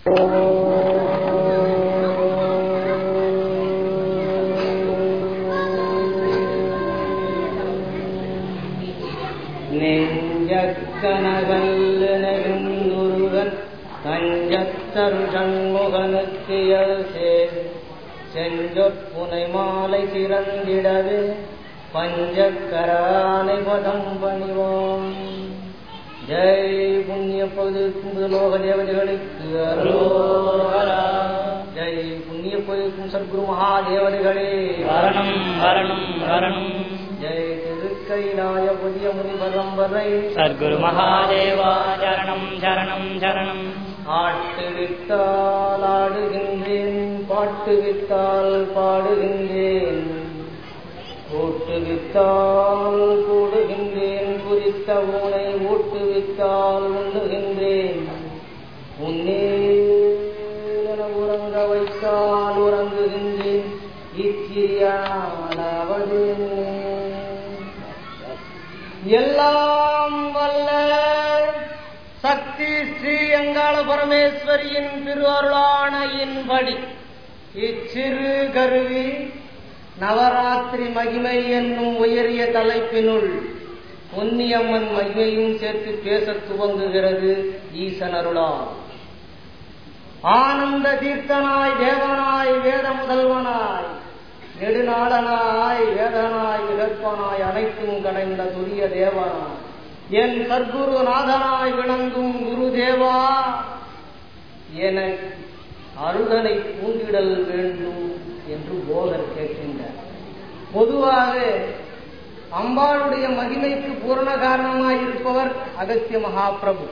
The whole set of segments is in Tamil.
நெஞ்சக்கனகல்ல நெருங்குருகன் தஞ்சத்தரு சண்முகனுக்கு சேர் செஞ்சொற்புனை மாலை சிறந்திடவே பஞ்சக்கரானை பதம் பணிவோம் ஜெய் புண்ணிய பொது லோக தேவதைகளுக்கு அரோகரா ஜெய் புண்ணிய பொதுக்கும் சத்குரு மகாதேவதைகளே வரணும் வரணும் வரணும் ஜெய் திருக்கைலாய புதிய முனி பரம்பரை சத்குரு மகாதேவா சரணம் சரணம் சரணம் ஆட்டு வித்தால் ஆடுகின்றேன் பாட்டு வித்தால் பாடுகின்றேன் கூட்டு வித்தால் கூடுகின்றேன் குறித்த ஊனை ஊட்டு வித்தால் உண்ணுகின்றேன் உன்னே என உறங்க வைத்தால் உறங்குகின்றேன் இச்சிறியானாவது எல்லாம் வல்ல சக்தி ஸ்ரீ அங்காள பரமேஸ்வரியின் திருவருளானையின்படி இச்சிறு கருவி நவராத்திரி மகிமை என்னும் உயரிய தலைப்பினுள் பொன்னியம்மன் மகிமையும் சேர்த்து பேசத் துவங்குகிறது ஈசன் அருளால் ஆனந்த தீர்த்தனாய் தேவனாய் வேத முதல்வனாய் நெடுநாளனாய் வேதனாய் விகற்பனாய் அனைத்தும் கடைந்த துரிய தேவனாய் என் சர்க்குரு நாதனாய் விளங்கும் குரு தேவா என அருகனை பூண்டிடல் வேண்டும் என்று போதர் கேட்கின்றார் பொதுவாக அம்பாளுடைய மகிமைக்கு பூரண காரணமாய் இருப்பவர் அகஸ்திய மகாபிரபு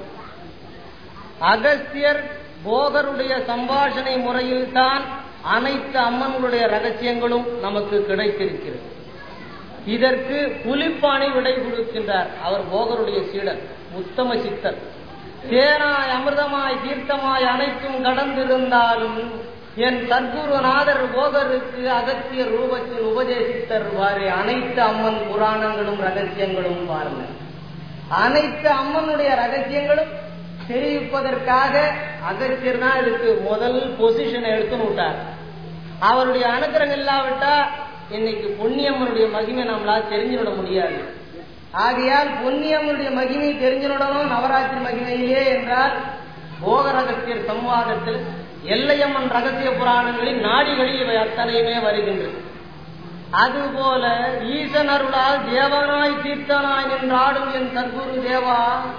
அகஸ்தியர் போகருடைய சம்பாஷணை முறையில்தான் அனைத்து அம்மன்களுடைய ரகசியங்களும் நமக்கு கிடைத்திருக்கிறது இதற்கு புலிப்பானை விடை கொடுக்கின்றார் அவர் போகருடைய சீடர் உத்தம சித்தர் தேனாய் அமிர்தமாய் தீர்த்தமாய் அனைத்தும் கடந்திருந்தாலும் என் சத்குருநாதர் போகருக்கு அகத்திய ரூபத்தில் உபதேசித்தர் வாரி அனைத்து அம்மன் புராணங்களும் ரகசியங்களும் பாருங்கள் அனைத்து அம்மனுடைய ரகசியங்களும் தெரிவிப்பதற்காக அகத்தியர் தான் இதுக்கு முதல் பொசிஷனை எடுத்துன்னு விட்டார் அவருடைய அனுகிரகம் இல்லாவிட்டா இன்னைக்கு பொன்னியம்மனுடைய மகிமை நம்மளால் தெரிஞ்சுவிட முடியாது ஆகையால் பொன்னியம்மனுடைய மகிமை தெரிஞ்சுடணும் நவராத்திரி மகிமையிலே என்றால் போக ரகசியர் சம்வாதத்தில் எல்லையம்மன் ரகசிய புராணங்களின் நாடிகளில் இவை அத்தனையுமே வருகின்றது அதுபோல ஈசன் அருளால் தேவனாய் தீர்த்தனாய் நின்றாடும் என் சத்குரு தேவா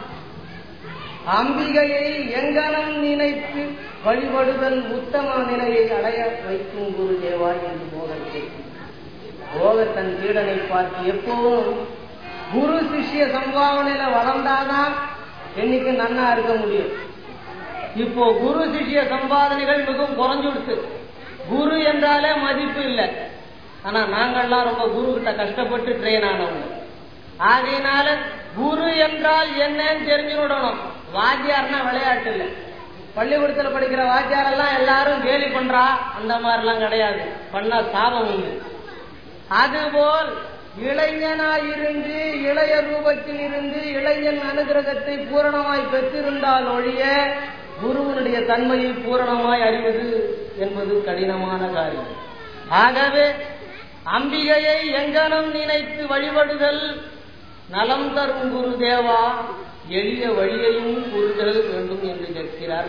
அம்பிகையை எங்கனம் நினைத்து வழிபடுதல் உத்தம நிலையை அடைய வைக்கும் குரு தேவா என்று போகர் போகர் தன் கீடனை பார்த்து எப்போதும் குரு சிஷ்ய சம்பாவனையில வளர்ந்தாதான் என்னைக்கு நன்னா இருக்க முடியும் இப்போ குரு சிஷ்ய சம்பாதனைகள் மிகவும் குறைஞ்சுடுத்து குரு என்றாலே மதிப்பு இல்லை ஆனா நாங்கள்லாம் ரொம்ப குரு கிட்ட கஷ்டப்பட்டு ட்ரெயின் ஆனவங்க ஆகையினால குரு என்றால் என்னன்னு தெரிஞ்சுடணும் வாத்தியார்னா விளையாட்டு இல்லை பள்ளிக்கூடத்துல படிக்கிற வாத்தியார் எல்லாம் எல்லாரும் கேலி பண்றா அந்த மாதிரிலாம் கிடையாது பண்ணா சாபம் உண்டு அதுபோல் இளைஞனாயிருந்து இளைய ரூபத்தில் இருந்து இளைஞன் அனுகிரகத்தை பூரணமாய் பெற்றிருந்தால் ஒழிய குருவனுடைய தன்மையை பூரணமாய் அறிவது என்பது கடினமான காரியம் ஆகவே அம்பிகையை எங்கனம் நினைத்து வழிபடுதல் நலம் தரும் குரு தேவா எளிய வழியையும் கூறுதல் வேண்டும் என்று கேட்கிறார்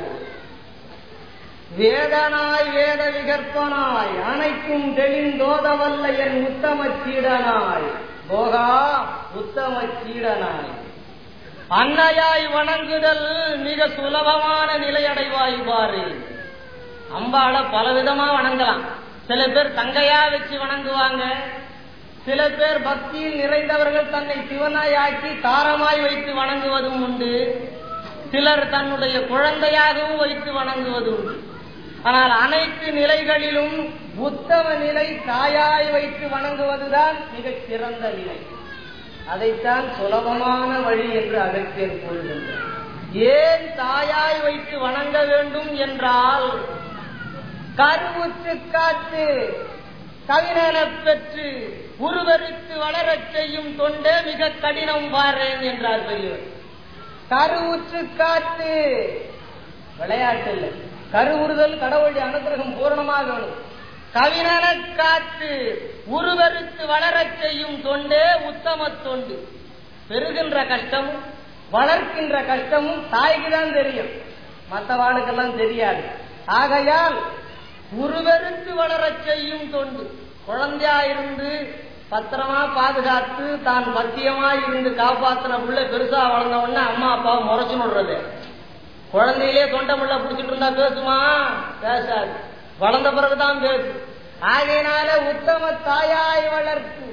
வேதனாய் வேத விகற்பனாய் அனைத்தும் தெளிந்தோதவல்ல என் உத்தம சீடனாய் போகா உத்தம சீடனாய் அன்னையாய் வணங்குதல் மிக சுலபமான நிலையடைவாய் பாரு அம்பாள பலவிதமா வணங்கலாம் சில பேர் தங்கையா வச்சு வணங்குவாங்க சில பேர் பக்தியில் நிறைந்தவர்கள் தன்னை சிவனாய் ஆக்கி தாரமாய் வைத்து வணங்குவதும் உண்டு சிலர் தன்னுடைய குழந்தையாகவும் வைத்து வணங்குவது உண்டு ஆனால் அனைத்து நிலைகளிலும் உத்தம நிலை தாயாய் வைத்து வணங்குவதுதான் மிகச் சிறந்த நிலை அதைத்தான் சுலபமான வழி என்று அகத்தியர் கூறுகின்றார் ஏன் தாயாய் வைத்து வணங்க வேண்டும் என்றால் கருவுற்று காத்து கவினப் பெற்று உருவரித்து வளரச் செய்யும் தொண்டே மிக கடினம் பாறேன் என்றார் பெரியவர் கருவுற்று காத்து விளையாட்டு இல்லை கருவுறுதல் கடவுளுடைய அனுகிரகம் பூரணமாக வேணும் கவினன காத்து உருவெடுத்து வளரச் செய்யும் தொண்டே உத்தம தொண்டு பெறுகின்ற கஷ்டமும் வளர்க்கின்ற கஷ்டமும் தாய்க்கு தான் தெரியும் மற்றவாளுக்கெல்லாம் தெரியாது ஆகையால் உருவெடுத்து வளரச் செய்யும் தொண்டு குழந்தையா இருந்து பத்திரமா பாதுகாத்து தான் பத்தியமா இருந்து காப்பாத்தின புள்ள பெருசா வளர்ந்த உடனே அம்மா அப்பாவை முறைச்சு விடுறது குழந்தையிலே தொண்டை முள்ள பிடிச்சிட்டு இருந்தா பேசுமா பேசாது வளர்ந்த பிறகுதான் பேசு ஆகையினால உத்தம தாயாய் வளர்த்து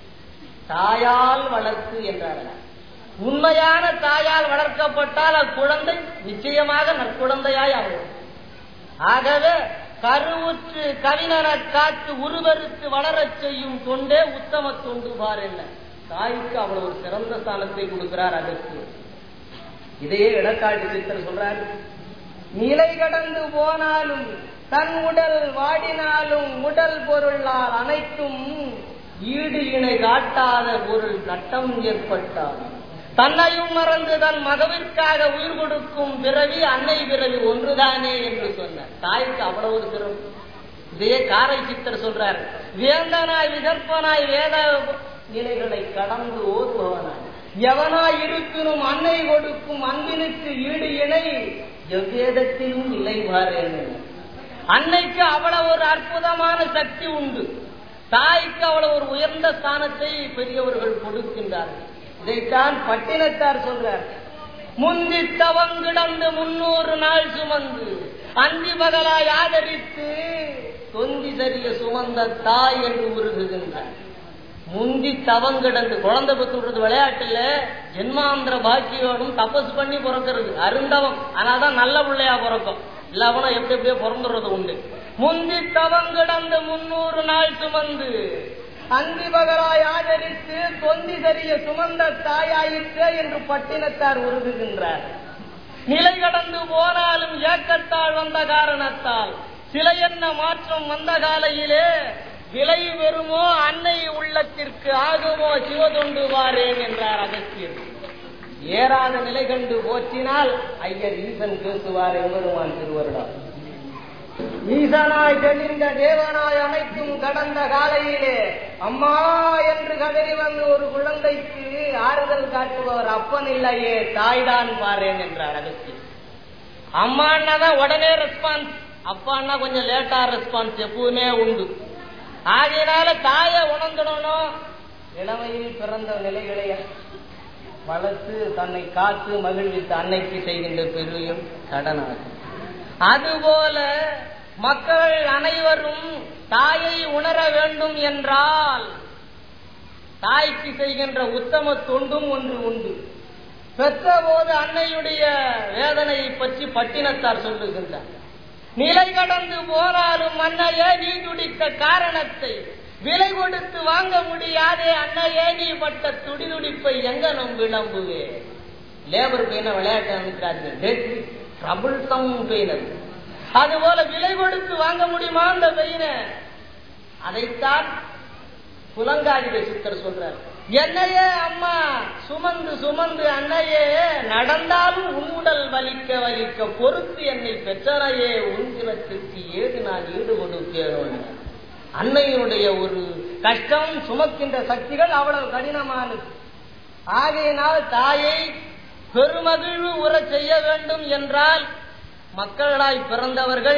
தாயால் வளர்த்து என்றார்கள் உண்மையான தாயால் வளர்க்கப்பட்டால் அக்குழந்தை நிச்சயமாக நற்குழந்தையாய் ஆகும் ஆகவே கருவுற்று கவினர காத்து உருவருத்து வளரச் செய்யும் தொண்டே உத்தம தொண்டு பார் என்ன தாய்க்கு அவ்வளவு ஒரு சிறந்த ஸ்தானத்தை கொடுக்கிறார் அதற்கு இதையே இடக்காட்டு சித்தர் சொல்றார் நிலை கடந்து போனாலும் தன் உடல் வாடினாலும் உடல் பொருளால் அனைத்தும் ஈடு இணை காட்டாத பொருள் நட்டம் ஏற்பட்டால் தன்னையும் மறந்து தன் மகவிற்காக உயிர் கொடுக்கும் பிறவி அன்னை பிறவி ஒன்றுதானே என்று சொன்னார் தாய்க்கு அவ்வளவு ஒரு சிறப்பு இதே காரை சித்தர் சொல்றார் வேந்தனாய் விதர்ப்பனாய் வேத நிலைகளை கடந்து ஓதுபவனாய் எவனாய் இருப்பினும் அன்னை கொடுக்கும் அன்பினுக்கு ஈடு இணை எவ்வேதத்திலும் இல்லை பாருங்க அன்னைக்கு அவ்வளவு ஒரு அற்புதமான சக்தி உண்டு தாய்க்கு அவ்வளவு ஒரு உயர்ந்த ஸ்தானத்தை பெரியவர்கள் கொடுக்கின்றார்கள் இதைத்தான் பட்டினத்தார் சொல்றார் முந்தி தவங்கிடந்து முன்னூறு நாள் சுமந்து அந்தி பகலாய் ஆதரித்து தொந்தி சரிய சுமந்த தாய் என்று உருகுகின்றார் முந்தி தவங்கிடந்து குழந்தை பெற்றுறது விளையாட்டுல ஜென்மாந்திர பாக்கியோடும் தபஸ் பண்ணி பிறக்கிறது அருந்தவம் ஆனாதான் நல்ல பிள்ளையா பிறக்கும் இல்லாமனா எப்படி எப்படியோ பிறந்துடுறது உண்டு முந்தி தவங்கிடந்து முன்னூறு நாள் சுமந்து அந்தி பகலாய் ஆதரித்து தொந்தி சரிய சுமந்த தாயாயிற்று என்று பட்டினத்தார் உருகுகின்றார் நிலை கடந்து போனாலும் ஏக்கத்தால் வந்த காரணத்தால் சில என்ன மாற்றம் வந்த காலையிலே விலை பெறுமோ அன்னை உள்ளத்திற்கு ஆகுமோ சிவதொண்டு வாரேன் என்றார் அகஸ்தியர் ஏறாத நிலை கண்டு போற்றினால் ஐயர் ஈசன் பேசுவார் எம்பெருமான் திருவருடம் ஈசனாய் தெளிந்த தேவனாய் அனைத்தும் கடந்த காலையிலே அம்மா என்று கதறி வந்த ஒரு குழந்தைக்கு ஆறுதல் காட்டுபவர் அப்பன் இல்லையே தாய்தான் பாரேன் என்றார் அகஸ்தியர் அம்மான்னா தான் உடனே ரெஸ்பான்ஸ் அப்பான்னா கொஞ்சம் லேட்டா ரெஸ்பான்ஸ் எப்பவுமே உண்டு ஆகையினால தாயை உணர்ந்துடணும் இளமையில் பிறந்த நிலைகளை வளர்த்து தன்னை காத்து மகிழ்வித்த அன்னைக்கு செய்கின்ற பெரியும் கடனாகும் அதுபோல மக்கள் அனைவரும் தாயை உணர வேண்டும் என்றால் தாய்க்கு செய்கின்ற உத்தம தொண்டும் ஒன்று உண்டு பெற்ற போது அன்னையுடைய வேதனையை பற்றி பட்டினத்தார் சொல்லுகின்றார் நிலை கடந்து போனாலும் அன்னையே நீ துடித்த காரணத்தை விலை கொடுத்து வாங்க முடியாதே அன்னையே நீ பட்ட துடிதுடிப்பை எங்க நம் விளம்புவே லேபர் பெயின விளையாட்டு அமைக்கிறார்கள் ட்ரபிள் சம் பெயின் அது அதுபோல விலை கொடுத்து வாங்க முடியுமா அந்த பெயினை அதைத்தான் புலங்காதிக சித்தர் சொல்றார் என்னையே அம்மா சுமந்து சுமந்து அன்னையே நடந்தாலும் உன்னுடல் வலிக்க வலிக்க பொறுத்து என்னை பெற்றனையே உன்கிலத்திற்கு ஏது நான் ஈடு கொடுக்கிறோம் அன்னையினுடைய ஒரு கஷ்டம் சுமக்கின்ற சக்திகள் அவ்வளவு கடினமானது ஆகையினால் தாயை பெருமகிழ்வு உற செய்ய வேண்டும் என்றால் மக்களாய் பிறந்தவர்கள்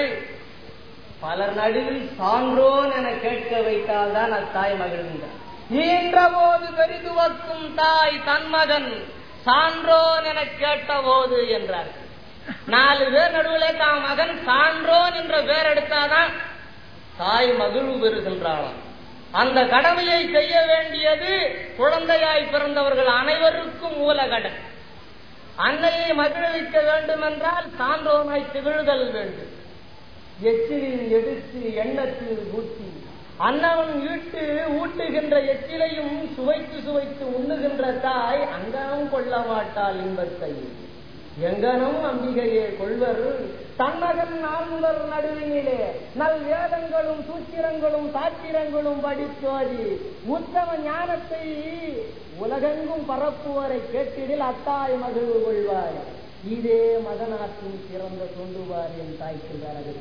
பலர் நடுவில் சான்றோன் என கேட்க வைத்தால் தான் அத்தாய் மகிழ்ந்தார் ஈன்ற போது பெரிதுவக்கும் தாய் தன் மகன் சான்றோன் என கேட்ட போது என்றார் நாலு பேர் நடுவில் தான் மகன் சான்றோன் என்ற பேர் எடுத்தாதான் தாய் மகிழ்வு பெறுகின்றாளாம் அந்த கடமையை செய்ய வேண்டியது குழந்தையாய் பிறந்தவர்கள் அனைவருக்கும் மூல கடன் அன்னையை மகிழ்விக்க வேண்டும் என்றால் சான்றோனாய் திகழ்தல் வேண்டும் எச்சிலில் எடுத்து எண்ணத்தில் ஊட்டி அன்னவன் ஈட்டு ஊட்டுகின்ற எச்சிலையும் சுவைத்து சுவைத்து உண்ணுகின்ற தாய் அங்கனம் கொள்ள மாட்டாள் இன்பத்தை எங்கனும் அம்பிகையே கொள்வர் தன்னகன் நான்முதல் நடுவினிலே நல் வேதங்களும் சூத்திரங்களும் சாத்திரங்களும் படித்தோதி உத்தம ஞானத்தை உலகெங்கும் பரப்புவரை கேட்டிடில் அத்தாய் மகிழ்வு கொள்வாய் இதே மகனாற்றின் சிறந்த தொண்டுவார் என் தாய்க்கின்றார் அது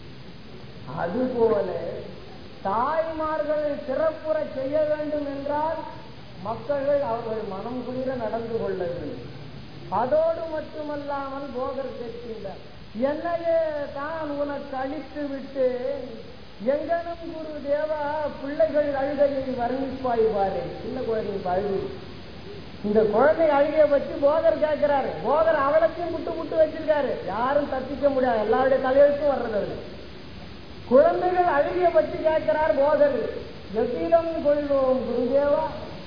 அதுபோல தாய்மார்கள் சிறப்புற செய்ய வேண்டும் என்றால் மக்கள் அவர்கள் மனம் குளிர நடந்து கொள்ள வேண்டும் அதோடு மட்டுமல்லாமல் போகர் கேட்கின்றார் என்னையே தான் உனக்கு அழித்து விட்டு எங்கனும் குரு தேவா பிள்ளைகள் அழுகையை வர்ணிப்பாய் பாரு சின்ன குழந்தைங்க அழுகு இந்த குழந்தை அழுகைய பற்றி போகர் கேட்கிறாரு போகர் அவளத்தையும் புட்டு புட்டு வச்சிருக்காரு யாரும் தப்பிக்க முடியாது எல்லாருடைய தலையெழுத்தும் வர்றது அதுல. குழந்தைகள் அழுகிய பற்றி கேட்கிறார் போதர் எவ்விதம் கொள்வோம் குருதேவா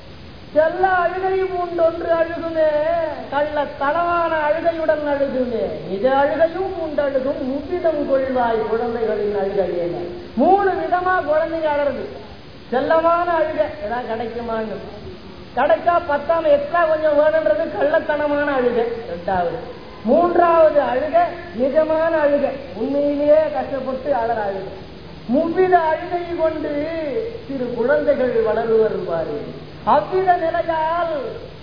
செல்ல அழுகை மூண்டொன்று அழுகுமே கள்ள தளவான அழுகையுடன் அழுகுமே நிஜ அழுகையும் மூண்டழுகும் முவ்விதம் கொள்வாய் குழந்தைகளின் அழுகையே மூணு விதமா குழந்தைங்க அழறது செல்லமான அழுகை ஏதாவது கிடைக்குமான்னு கிடைச்சா பத்தாம் எக்ஸ்ட்ரா கொஞ்சம் வேணுன்றது கள்ளத்தனமான அழுகை ரெண்டாவது மூன்றாவது அழுகை நிஜமான அழுகை உண்மையிலேயே கஷ்டப்பட்டு அழற அழுகை முவ்வித அழுகை கொண்டு சிறு குழந்தைகள் வளருவர் பாரு அவ்வித நிலையால்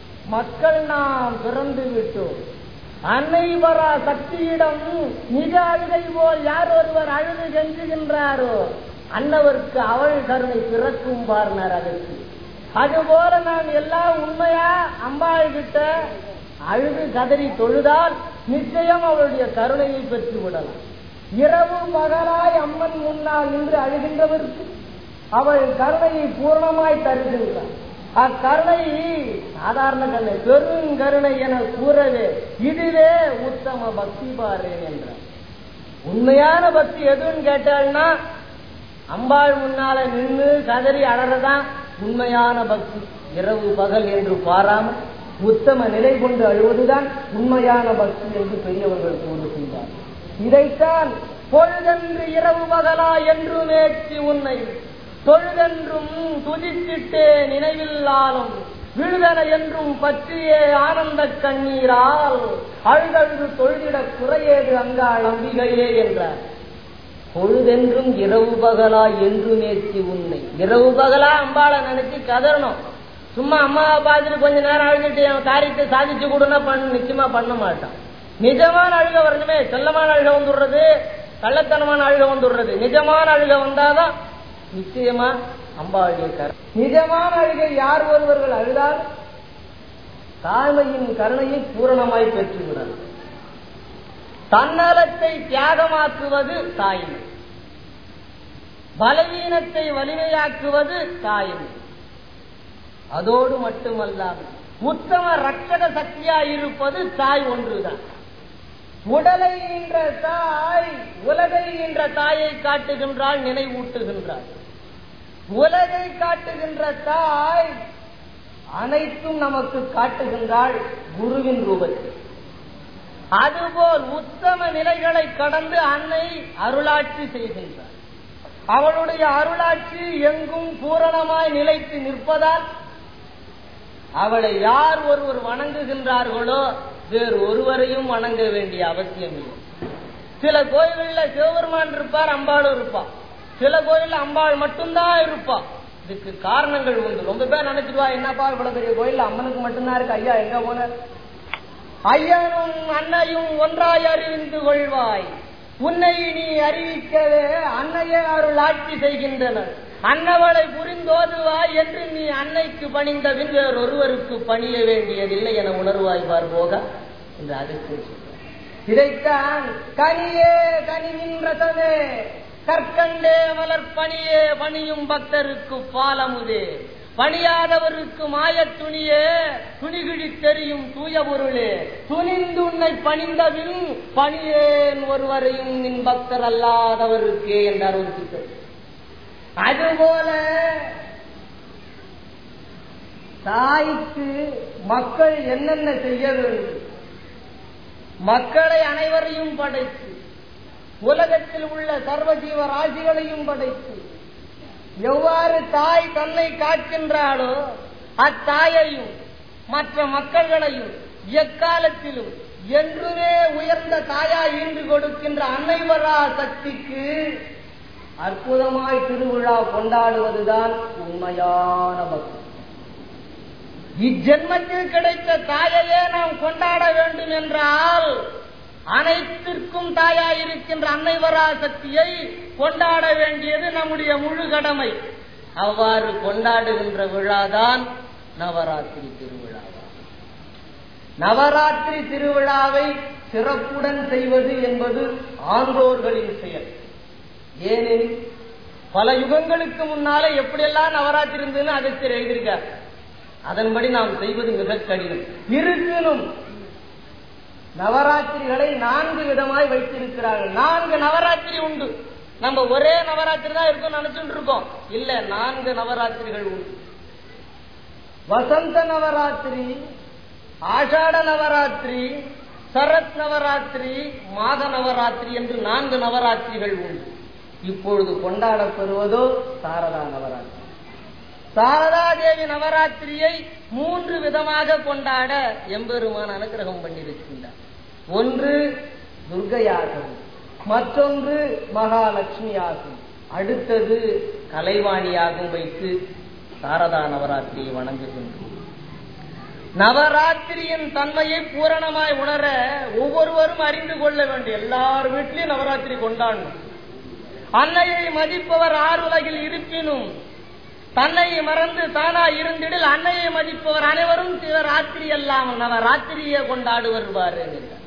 மக்கள் நாம் பிறந்து விட்டோம் அன்னை வரா சக்தியிடம் நிஜ அழுகை போல் யார் ஒருவர் அழுது கெஞ்சுகின்றாரோ அன்னவருக்கு அவள் கருணை பிறக்கும் பார்னார் அதற்கு அதுபோல நாம் எல்லாம் உண்மையா அம்பாள் கிட்ட அழுது கதறி தொழுதால் நிச்சயம் அவளுடைய கருணையை பெற்று விடலாம் இரவு பகலாய் அம்மன் முன்னால் நின்று அழுகின்றவருக்கு அவள் கருணையை பூர்ணமாய் தருகின்றார் அக்கருணை சாதாரண கருணை பெருங்கருணை என கூறவே இதுவே உத்தம பக்தி பாரேன் என்றார் உண்மையான பக்தி எதுன்னு கேட்டாள்னா அம்பாள் முன்னால நின்று கதறி அழறதான் உண்மையான பக்தி இரவு பகல் என்று பாராமல் உத்தம நிலை கொண்டு அழுவதுதான் உண்மையான பக்தி என்று பெரியவர்கள் கூறுகின்றார் இதைத்தான் பொழுதென்று இரவு பகலா என்று மேற்றி உன்னை தொழுதென்றும் துதித்திட்டே நினைவில்லாலும் விழுதன என்றும் பற்றியே ஆனந்த கண்ணீரால் அழுதழுது தொழுதிட குறையேது அங்காள் அம்பிகையே என்றார் பொழுதென்றும் இரவு பகலா என்று நேர்த்தி உன்னை இரவு பகலா அம்பாளை நினைச்சு கதறணும் சும்மா அம்மாவை பார்த்துட்டு கொஞ்ச நேரம் அழுதுட்டு என் காரியத்தை சாதிச்சு கொடுன்னா பண்ண நிச்சயமா பண்ண மாட்டான் நிஜமான அழுக வரணுமே செல்லமான அழுக வந்துடுறது கள்ளத்தனமான அழுக வந்துடுறது நிஜமான அழுக வந்தாதான் நிச்சயமா அம்பாளுடைய கரு நிஜமான அழுகை யார் ஒருவர்கள் அழுதால் தாய்மையின் கருணையை பூரணமாய் பெற்றுவிடலாம் தன்னலத்தை தியாகமாக்குவது தாய்மை பலவீனத்தை வலிமையாக்குவது தாய்மை அதோடு மட்டுமல்லாமல் உத்தம ரட்சக சக்தியா இருப்பது தாய் ஒன்றுதான் உடலை ஈன்ற தாய் உலகை ஈன்ற தாயை காட்டுகின்றாள் நினைவூட்டுகின்றாள் உலகை காட்டுகின்ற தாய் அனைத்தும் நமக்கு காட்டுகின்றாள் குருவின் ரூபத்தில் அதுபோல் உத்தம நிலைகளை கடந்து அன்னை அருளாட்சி செய்கின்றார் அவளுடைய அருளாட்சி எங்கும் பூரணமாய் நிலைத்து நிற்பதால் அவளை யார் ஒருவர் வணங்குகின்றார்களோ வேறு ஒருவரையும் வணங்க வேண்டிய அவசியம் இல்லை சில கோயில்கள்ல சிவபெருமான் இருப்பார் அம்பாளும் இருப்பார் சில கோயில்ல அம்பாள் மட்டும்தான் இருப்பா இதுக்கு காரணங்கள் உண்டு ரொம்ப பேர் நினைச்சிடுவா என்னப்பா இவ்வளவு பெரிய கோயில் அம்மனுக்கு மட்டும்தான் இருக்கு ஐயா எங்க போன ஐயனும் அன்னையும் ஒன்றாய் அறிந்து கொள்வாய் உன்னை நீ அறிவிக்கவே அன்னையே அருள் ஆட்சி செய்கின்றனர் அன்னவளை புரிந்தோதுவாய் என்று நீ அன்னைக்கு பணிந்தபின் வேறொருவருக்கு பணிய வேண்டியதில்லை என உணர்வாய் பார் போக என்று அதற்கு இதைத்தான் கனியே கனிவின் ரசமே கற்கண்டே மலர் பணியே பணியும் பக்தருக்கு பாலமுதே பணியாதவருக்கு மாயத் துணியே துணிகிழி தெரியும் தூய பொருளே துணிந்து உன்னை பணிந்தபின் பணியேன் ஒருவரையும் நின் பக்தர் அல்லாதவருக்கே என்றார் ஒரு சித்தர் அதுபோல தாய்க்கு மக்கள் என்னென்ன செய்ய வேண்டும் மக்களை அனைவரையும் படைத்து உலகத்தில் உள்ள சர்வஜீவ ராசிகளையும் படைத்து எவ்வாறு தாய் தன்னை காக்கின்றாளோ அத்தாயையும் மற்ற மக்கள்களையும் எக்காலத்திலும் என்றுமே உயர்ந்த தாயா ஈண்டு கொடுக்கின்ற அன்னைவரா சக்திக்கு அற்புதமாய் திருவிழா கொண்டாடுவதுதான் உண்மையான பக்தி இஜென்மத்தில் கிடைத்த தாயையே நாம் கொண்டாட வேண்டும் என்றால் அனைத்திற்கும் தாயாயிருக்கின்ற அன்னை பராசக்தியை கொண்டாட வேண்டியது நம்முடைய முழு கடமை அவ்வாறு கொண்டாடுகின்ற விழாதான் நவராத்திரி திருவிழா நவராத்திரி திருவிழாவை சிறப்புடன் செய்வது என்பது ஆன்றோர்களின் செயல் ஏனெனில் பல யுகங்களுக்கு முன்னாலே எப்படியெல்லாம் நவராத்திரி இருந்ததுன்னு அகத்தியர் எழுதியிருக்கார் அதன்படி நாம் செய்வது மிக கடினம் இருப்பினும் நவராத்திரிகளை நான்கு விதமாய் வைத்திருக்கிறார்கள் நான்கு நவராத்திரி உண்டு நம்ம ஒரே நவராத்திரி தான் இருக்கும் நினைச்சுட்டு இருக்கோம் இல்ல நான்கு நவராத்திரிகள் உண்டு வசந்த நவராத்திரி ஆஷாட நவராத்திரி சரத் நவராத்திரி மாக நவராத்திரி என்று நான்கு நவராத்திரிகள் உண்டு இப்பொழுது கொண்டாடப்பெறுவதோ சாரதா நவராத்திரி சாரதா தேவி நவராத்திரியை மூன்று விதமாக கொண்டாட எம்பெருமான் அனுகிரகம் பண்ணியிருக்கின்றார் ஒன்று துர்கையாகும் மற்றொன்று மகாலட்சுமியாகும் அடுத்தது கலைவாணியாகும் வைத்து சாரதா நவராத்திரியை வணங்குகின்றோம் நவராத்திரியின் தன்மையை பூரணமாய் உணர ஒவ்வொருவரும் அறிந்து கொள்ள வேண்டும் எல்லார் வீட்லயும் நவராத்திரி கொண்டாடணும் அன்னையை மதிப்பவர் ஆறு உலகில் இருப்பினும் தன்னை மறந்து தானா இருந்திடில் அன்னையை மதிப்பவர் அனைவரும் சிவராத்திரி அல்லாமல் நவராத்திரியை கொண்டாடுவர் பாரு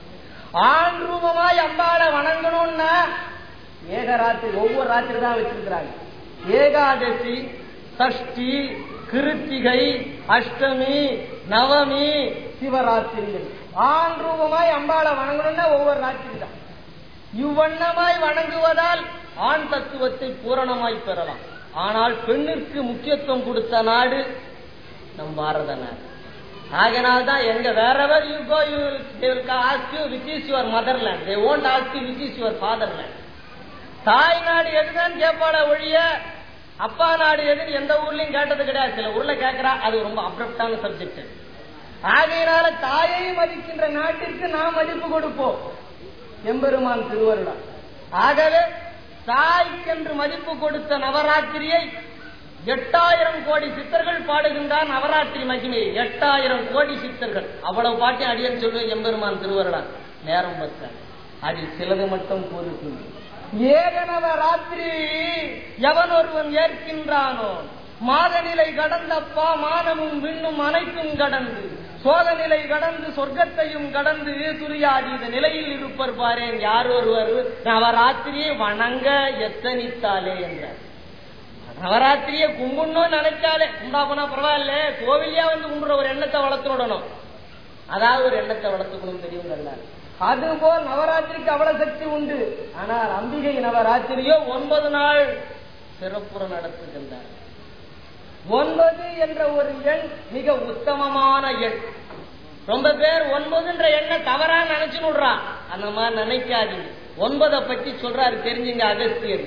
ஆண் ரூபமாய் அம்பாளை வணங்கணும்னா ஏகராத்திரி ஒவ்வொரு ராத்திரி தான் வச்சிருக்கிறாங்க ஏகாதசி சஷ்டி கிருத்திகை அஷ்டமி நவமி சிவராத்திரி ஆண் ரூபமாய் அம்பாளை வணங்கணும்னா ஒவ்வொரு ராத்திரி தான் இவ்வண்ணமாய் வணங்குவதால் ஆண் தத்துவத்தை பூரணமாய் பெறலாம் ஆனால் பெண்ணிற்கு முக்கியத்துவம் கொடுத்த நாடு நம் பாரத நாடு ஆகையினால் தான் எங்க wherever you go you they will ask you which is your motherland they won't ask you which is your fatherland தாய் நாடு எதுதான் கேட்பாட ஒழிய அப்பா நாடு எதுன்னு எந்த ஊர்லயும் கேட்டது கிடையாது சில ஊர்ல கேட்கிறா அது ரொம்ப அப்ரப்டான சப்ஜெக்ட் ஆகையினால தாயை மதிக்கின்ற நாட்டிற்கு நாம் மதிப்பு கொடுப்போம் எம்பெருமான் திருவருளா ஆகவே தாய்க்கென்று மதிப்பு கொடுத்த நவராத்திரியை எட்டாயிரம் கோடி சித்தர்கள் பாடுகின்றார் நவராத்திரி மகிமையை எட்டாயிரம் கோடி சித்தர்கள் அவ்வளவு பாட்டி அடியன் சொல்லுவேன் எம்பெருமான் திருவருளா நேரம் பத்தார் அதில் சிலது மட்டும் கூறுகின்றோம் ஏகனவ ராத்திரி எவன் ஒருவன் ஏற்கின்றானோ மாதநிலை கடந்தப்பா மானமும் விண்ணும் அனைத்தும் கடந்து சோக நிலை கடந்து சொர்க்கத்தையும் கடந்து துரியாதீத நிலையில் இருப்பர் பாரேன் யார் ஒருவர் நவராத்திரியை வணங்க எத்தனித்தாலே என்றார் நவராத்திரியை கும்பிடணும்னு நினைச்சாலே கும்பா போனா பரவாயில்ல கோவிலியா வந்து கும்பிடுற ஒரு எண்ணத்தை வளர்த்துடணும் அதாவது ஒரு எண்ணத்தை வளர்த்துக்கணும் தெரியும் அதுபோல் நவராத்திரிக்கு அவ்வளவு சக்தி உண்டு ஆனால் அம்பிகை நவராத்திரியோ ஒன்பது நாள் சிறப்புற நடத்துகின்றார் ஒன்பது என்ற ஒரு எண் மிக உத்தமமான எண் ரொம்ப பேர் ஒன்பதுன்ற எண்ணை தவறா நினைச்சு விடுறான் அந்த மாதிரி நினைக்காதீங்க ஒன்பதை பற்றி சொல்றாரு தெரிஞ்சுங்க அகஸ்தியர்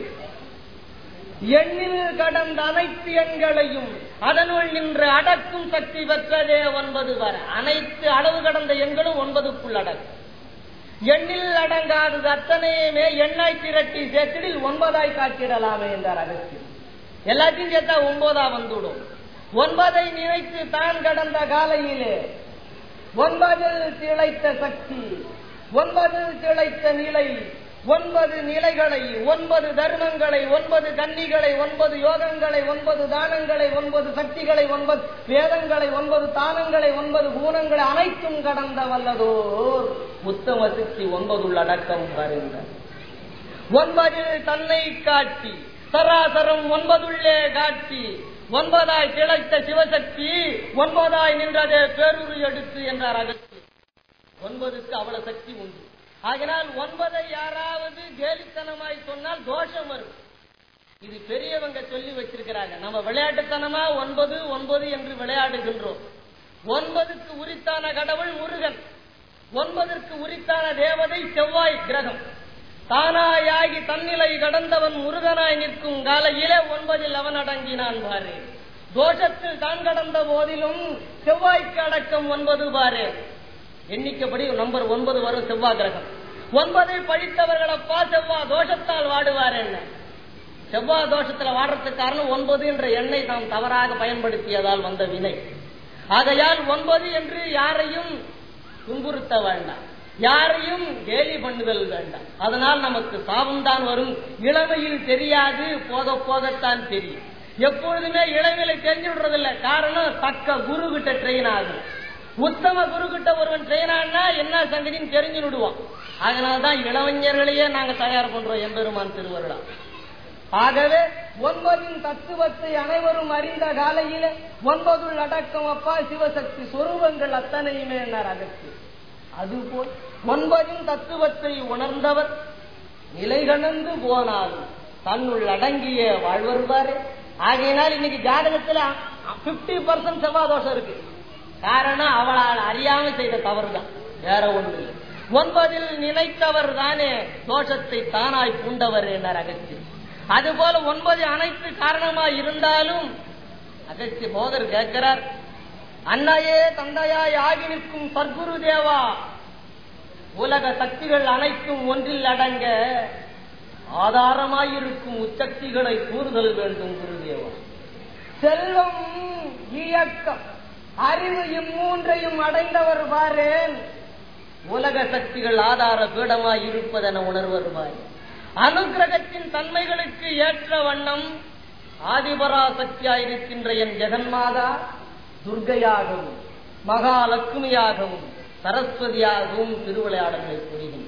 எண்ணில் கடந்த அனைத்து எண்களையும் அதனுள் நின்று அடக்கும் சக்தி பெற்றதே ஒன்பது வர அனைத்து அளவு கடந்த எண்களும் ஒன்பதுக்குள் அடக்கும் எண்ணில் அடங்காதது அத்தனையுமே எண்ணாய் திரட்டி சேர்த்திடில் ஒன்பதாய் காட்டிடலாமே என்றார் அகஸ்தியர் எல்லாத்தையும் சேர்த்தா ஒன்பதா வந்துவிடும் ஒன்பதை நினைத்து தான் கடந்த காலையிலே ஒன்பதில் திளைத்த சக்தி ஒன்பதில் திளைத்த நிலை ஒன்பது நிலைகளை ஒன்பது தர்மங்களை ஒன்பது கன்னிகளை ஒன்பது யோகங்களை ஒன்பது தானங்களை ஒன்பது சக்திகளை ஒன்பது வேதங்களை ஒன்பது தானங்களை ஒன்பது குணங்களை அனைத்தும் கடந்த வல்லதோர் உத்தம சக்தி ஒன்பதுள்ள அடக்கம் வருங்க ஒன்பதில் தன்னை காட்டி சராசரம் ஒன்பதுள்ளே காட்டி ஒன்பதாய் திளைத்த சிவசக்தி ஒன்பதாய் நின்றதே பேருரு எடுத்து என்றார் அகத்து ஒன்பதுக்கு அவ்வளவு சக்தி உண்டு ஆகினால் ஒன்பதை யாராவது கேலித்தனமாய் சொன்னால் தோஷம் வரும் இது பெரியவங்க சொல்லி வச்சிருக்கிறாங்க நம்ம விளையாட்டுத்தனமா ஒன்பது ஒன்பது என்று விளையாடுகின்றோம் ஒன்பதுக்கு உரித்தான கடவுள் முருகன் ஒன்பதற்கு உரித்தான தேவதை செவ்வாய் கிரகம் தானாயாகி தன்னிலை கடந்தவன் முருகனாய் நிற்கும் காலையிலே ஒன்பதில் அவன் அடங்கினான் பாரு தோஷத்தில் தான் கடந்த போதிலும் செவ்வாய்க்கு அடக்கம் ஒன்பது பாரு எண்ணிக்கைப்படி நம்பர் ஒன்பது வரும் செவ்வாய் கிரகம் ஒன்பதை படித்தவர்களப்பா செவ்வாய் தோஷத்தால் வாடுவார் என்ன செவ்வாய் தோஷத்துல வாடுறதுக்கு காரணம் ஒன்பது என்ற எண்ணை நாம் தவறாக பயன்படுத்தியதால் வந்த வினை ஆகையால் ஒன்பது என்று யாரையும் துன்புறுத்த வேண்டாம் யாரையும் கேலி பண்ணுதல் வேண்டாம் அதனால் நமக்கு சாபம் தான் வரும் இளமையில் தெரியாது போக போகத்தான் தெரியும் எப்பொழுதுமே இளமையில தெரிஞ்சு விடுறதில்ல காரணம் தக்க குரு கிட்ட ட்ரெயின் ஆகும் உத்தம குரு கிட்ட ஒருவன் ட்ரெயின் ஆனா என்ன சங்கதின்னு தெரிஞ்சு விடுவான் அதனால்தான் இளவஞ்சர்களையே நாங்க தயார் பண்றோம் எம்பெருமான் திருவருடா ஆகவே ஒன்பதின் தத்துவத்தை அனைவரும் அறிந்த காலையில ஒன்பதுள் அடக்கம் அப்பா சிவசக்தி சொரூபங்கள் அத்தனையுமே என்னார் அகத்து அதுபோல் ஒன்பதின் தத்துவத்தை உணர்ந்தவர் நிலை கடந்து போனாலும் தன்னுள் அடங்கிய வாழ்வருவாரு ஆகையினால் இன்னைக்கு ஜாதகத்துல பிப்டி பர்சன்ட் செவ்வாய் தோஷம் இருக்கு காரணம் அவளால் அறியாம செய்த தவறுதான் வேற ஒண்ணு இல்லை ஒன்பதில் நினைத்தவர் தானே தோஷத்தை தானாய் பூண்டவர் என்னார் அகத்தி அதுபோல ஒன்பது அனைத்து காரணமாய் இருந்தாலும் அகத்தி போதர் கேட்கிறார் அன்னையே தந்தையாய் ஆகி நிற்கும் சத்குரு தேவா உலக சக்திகள் அனைத்தும் ஒன்றில் அடங்க ஆதாரமாயிருக்கும் உச்சக்திகளை கூறுதல் வேண்டும் குருதேவா செல்வம் இயக்கம் அறிவு இம்மூன்றையும் அடைந்தவர் பாரேன் உலக சக்திகள் ஆதார பீடமாய் இருப்பதென உணர்வர் பாரு அனுகிரகத்தின் தன்மைகளுக்கு ஏற்ற வண்ணம் ஆதிபராசக்தியாயிருக்கின்ற என் ஜெகன்மாதா துர்கையாகவும் மகாலட்சுமியாகவும் சரஸ்வதியாகவும் திருவிளையாடல்களை புரிகின்றார்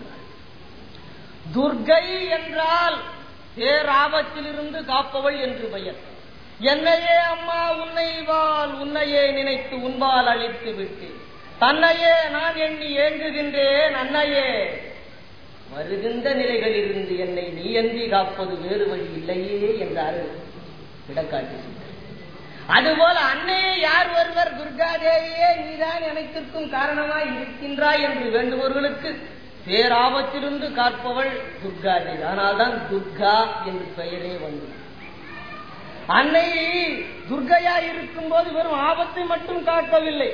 துர்கை என்றால் பேராபத்திலிருந்து காப்பவள் என்று பெயர் என்னையே அம்மா உன்னை வாழ் உன்னையே நினைத்து உன்பால் அழித்து விட்டு தன்னையே நான் எண்ணி ஏங்குகின்றேன் அன்னையே வருகின்ற நிலைகளிலிருந்து என்னை நீயன்றி காப்பது வேறு வழி இல்லையே என்றார் இடக்காட்டி அதுபோல அன்னையே யார் ஒருவர் துர்காதேவியே நீதான் அனைத்திற்கும் காரணமாய் இருக்கின்றாய் என்று வேண்டுபவர்களுக்கு பேராபத்திலிருந்து காப்பவள் துர்காதேவி ஆனால்தான் துர்கா என்று பெயரே வந்தது அன்னை துர்கையா இருக்கும் போது வெறும் ஆபத்தை மட்டும் காக்கவில்லை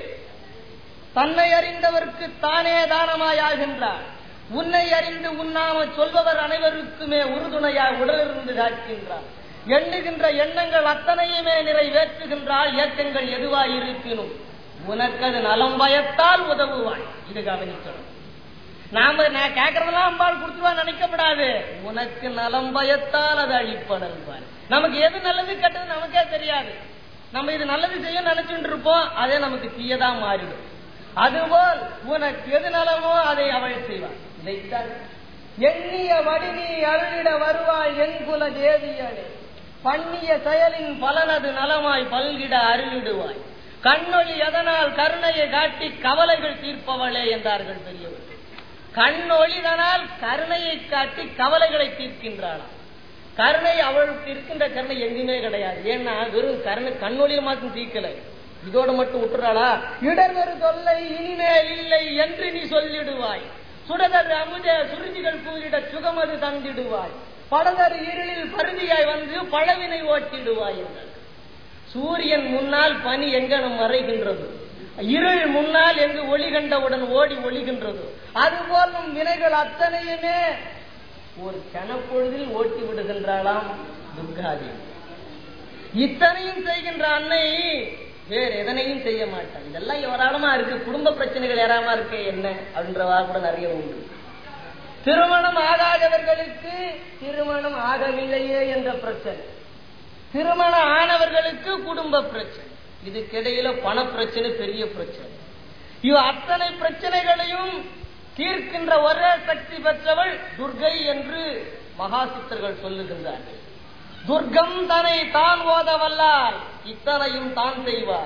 தன்னை அறிந்தவருக்கு தானே தானமாயாகின்றார் உன்னை அறிந்து உண்ணாம சொல்பவர் அனைவருக்குமே உறுதுணையாய் உடலிருந்து காக்கின்றார் எண்ணுகின்ற எண்ணங்கள் அத்தனையுமே நிறைவேற்றுகின்றால் இயக்கங்கள் எதுவாய் இருப்பினும் உனக்கது நலம் பயத்தால் உதவுவாய் இது கவனிக்கணும் நாம நான் கேட்கறதெல்லாம் அம்பாள் கொடுத்துருவா நினைக்கப்படாது உனக்கு நலம் பயத்தால் அது அழிப்படல்வார் நமக்கு எது நல்லது கெட்டது நமக்கே தெரியாது நம்ம இது நல்லது செய்ய நினைச்சுட்டு இருப்போம் அதே நமக்கு தீயதா மாறிடும் அதுபோல் உனக்கு எது நலமோ அதை அவள் செய்வாள் இதைத்தான் எண்ணிய வடினி அருளிட வருவாள் என் குல தேவியடே பண்ணிய செயலின் பலனது நலமாய் பல்கிட அருளிடுவாய் கண்ணொளி எதனால் கருணையை காட்டி கவலைகள் தீர்ப்பவளே என்றார்கள் பெரியவர் கண்ணொளிதனால் கருணையை காட்டி கவலைகளை தீர்க்கின்றாளாம் கருணை அவளுக்கு இருக்கின்ற கருணை எங்குமே கிடையாது ஏன்னா வெறும் கருணை கண்ணொளியில் மாத்திரம் தீர்க்கல இதோட மட்டும் விட்டுறாளா இடர்வரு தொல்லை இனிமேல் இல்லை என்று நீ சொல்லிடுவாய் சுடதர் அமுத சுருதிகள் கூறிட சுகமது தந்திடுவாய் படதர் இருளில் பருதியாய் வந்து பழவினை ஓட்டிடுவாய் என்றார் சூரியன் முன்னால் பனி எங்கனம் மறைகின்றது இருள் முன்னால் எங்கு ஒளி கண்டவுடன் ஓடி ஒளிகின்றது அதுபோல் நம் வினைகள் அத்தனையுமே ஒரு கணப்பொழுதில் ஓட்டி விடுகின்றாளாம் துர்காதேவி இத்தனையும் செய்கின்ற அன்னை வேறு எதனையும் செய்ய மாட்டான் இதெல்லாம் ஏராளமா இருக்கு குடும்ப பிரச்சனைகள் ஏறாம இருக்கு என்ன அப்படின்றவா கூட நிறைய உண்டு திருமணம் ஆகாதவர்களுக்கு திருமணம் ஆகவில்லையே என்ற பிரச்சனை திருமணம் ஆனவர்களுக்கு குடும்ப பிரச்சனை இதுக்கிடையில பண பிரச்சனை பெரிய பிரச்சனை இவ அத்தனை பிரச்சனைகளையும் தீர்க்கின்ற ஒரே சக்தி பெற்றவள் துர்கை என்று மகாசித்தர்கள் சொல்லுகின்றார்கள் துர்க்கம் தன்னை தான் ஓத வல்லால் இத்தனையும் தான் செய்வார்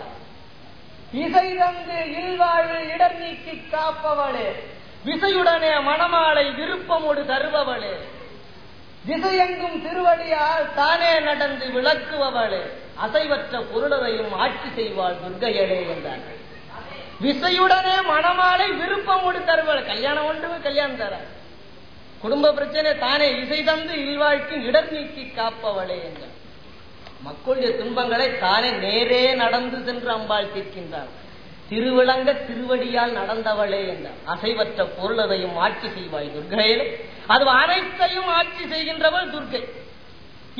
இசை தந்து இல்வாழ்வு இடர் நீக்கி காப்பவளே விசையுடனே மணமாலை விருப்பமோடு தருபவளே திசையெங்கும் திருவடியால் தானே நடந்து விளக்குபவளே அசைவற்ற பொருளரையும் ஆட்சி செய்வாள் துர்கையடே என்றார்கள் விசையுடனே மணமாலை விருப்பமோடு தருவாள் கல்யாணம் ஒன்றுமே கல்யாணம் தர குடும்ப பிரச்சனை தானே இசை தந்து இல்வாழ்க்கு இடர் நீக்கி காப்பவளே என்றார் மக்களுடைய துன்பங்களை தானே நேரே நடந்து சென்று அம்பாள் தீர்க்கின்றார் திருவிளங்க திருவடியால் நடந்தவளே என்றார் அசைவற்ற பொருளதையும் ஆட்சி செய்வாய் துர்கையிலே அது அனைத்தையும் ஆட்சி செய்கின்றவள் துர்கை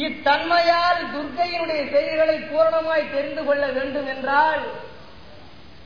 இத்தன்மையால் துர்கையினுடைய செய்திகளை பூரணமாய் தெரிந்து கொள்ள வேண்டும் என்றால்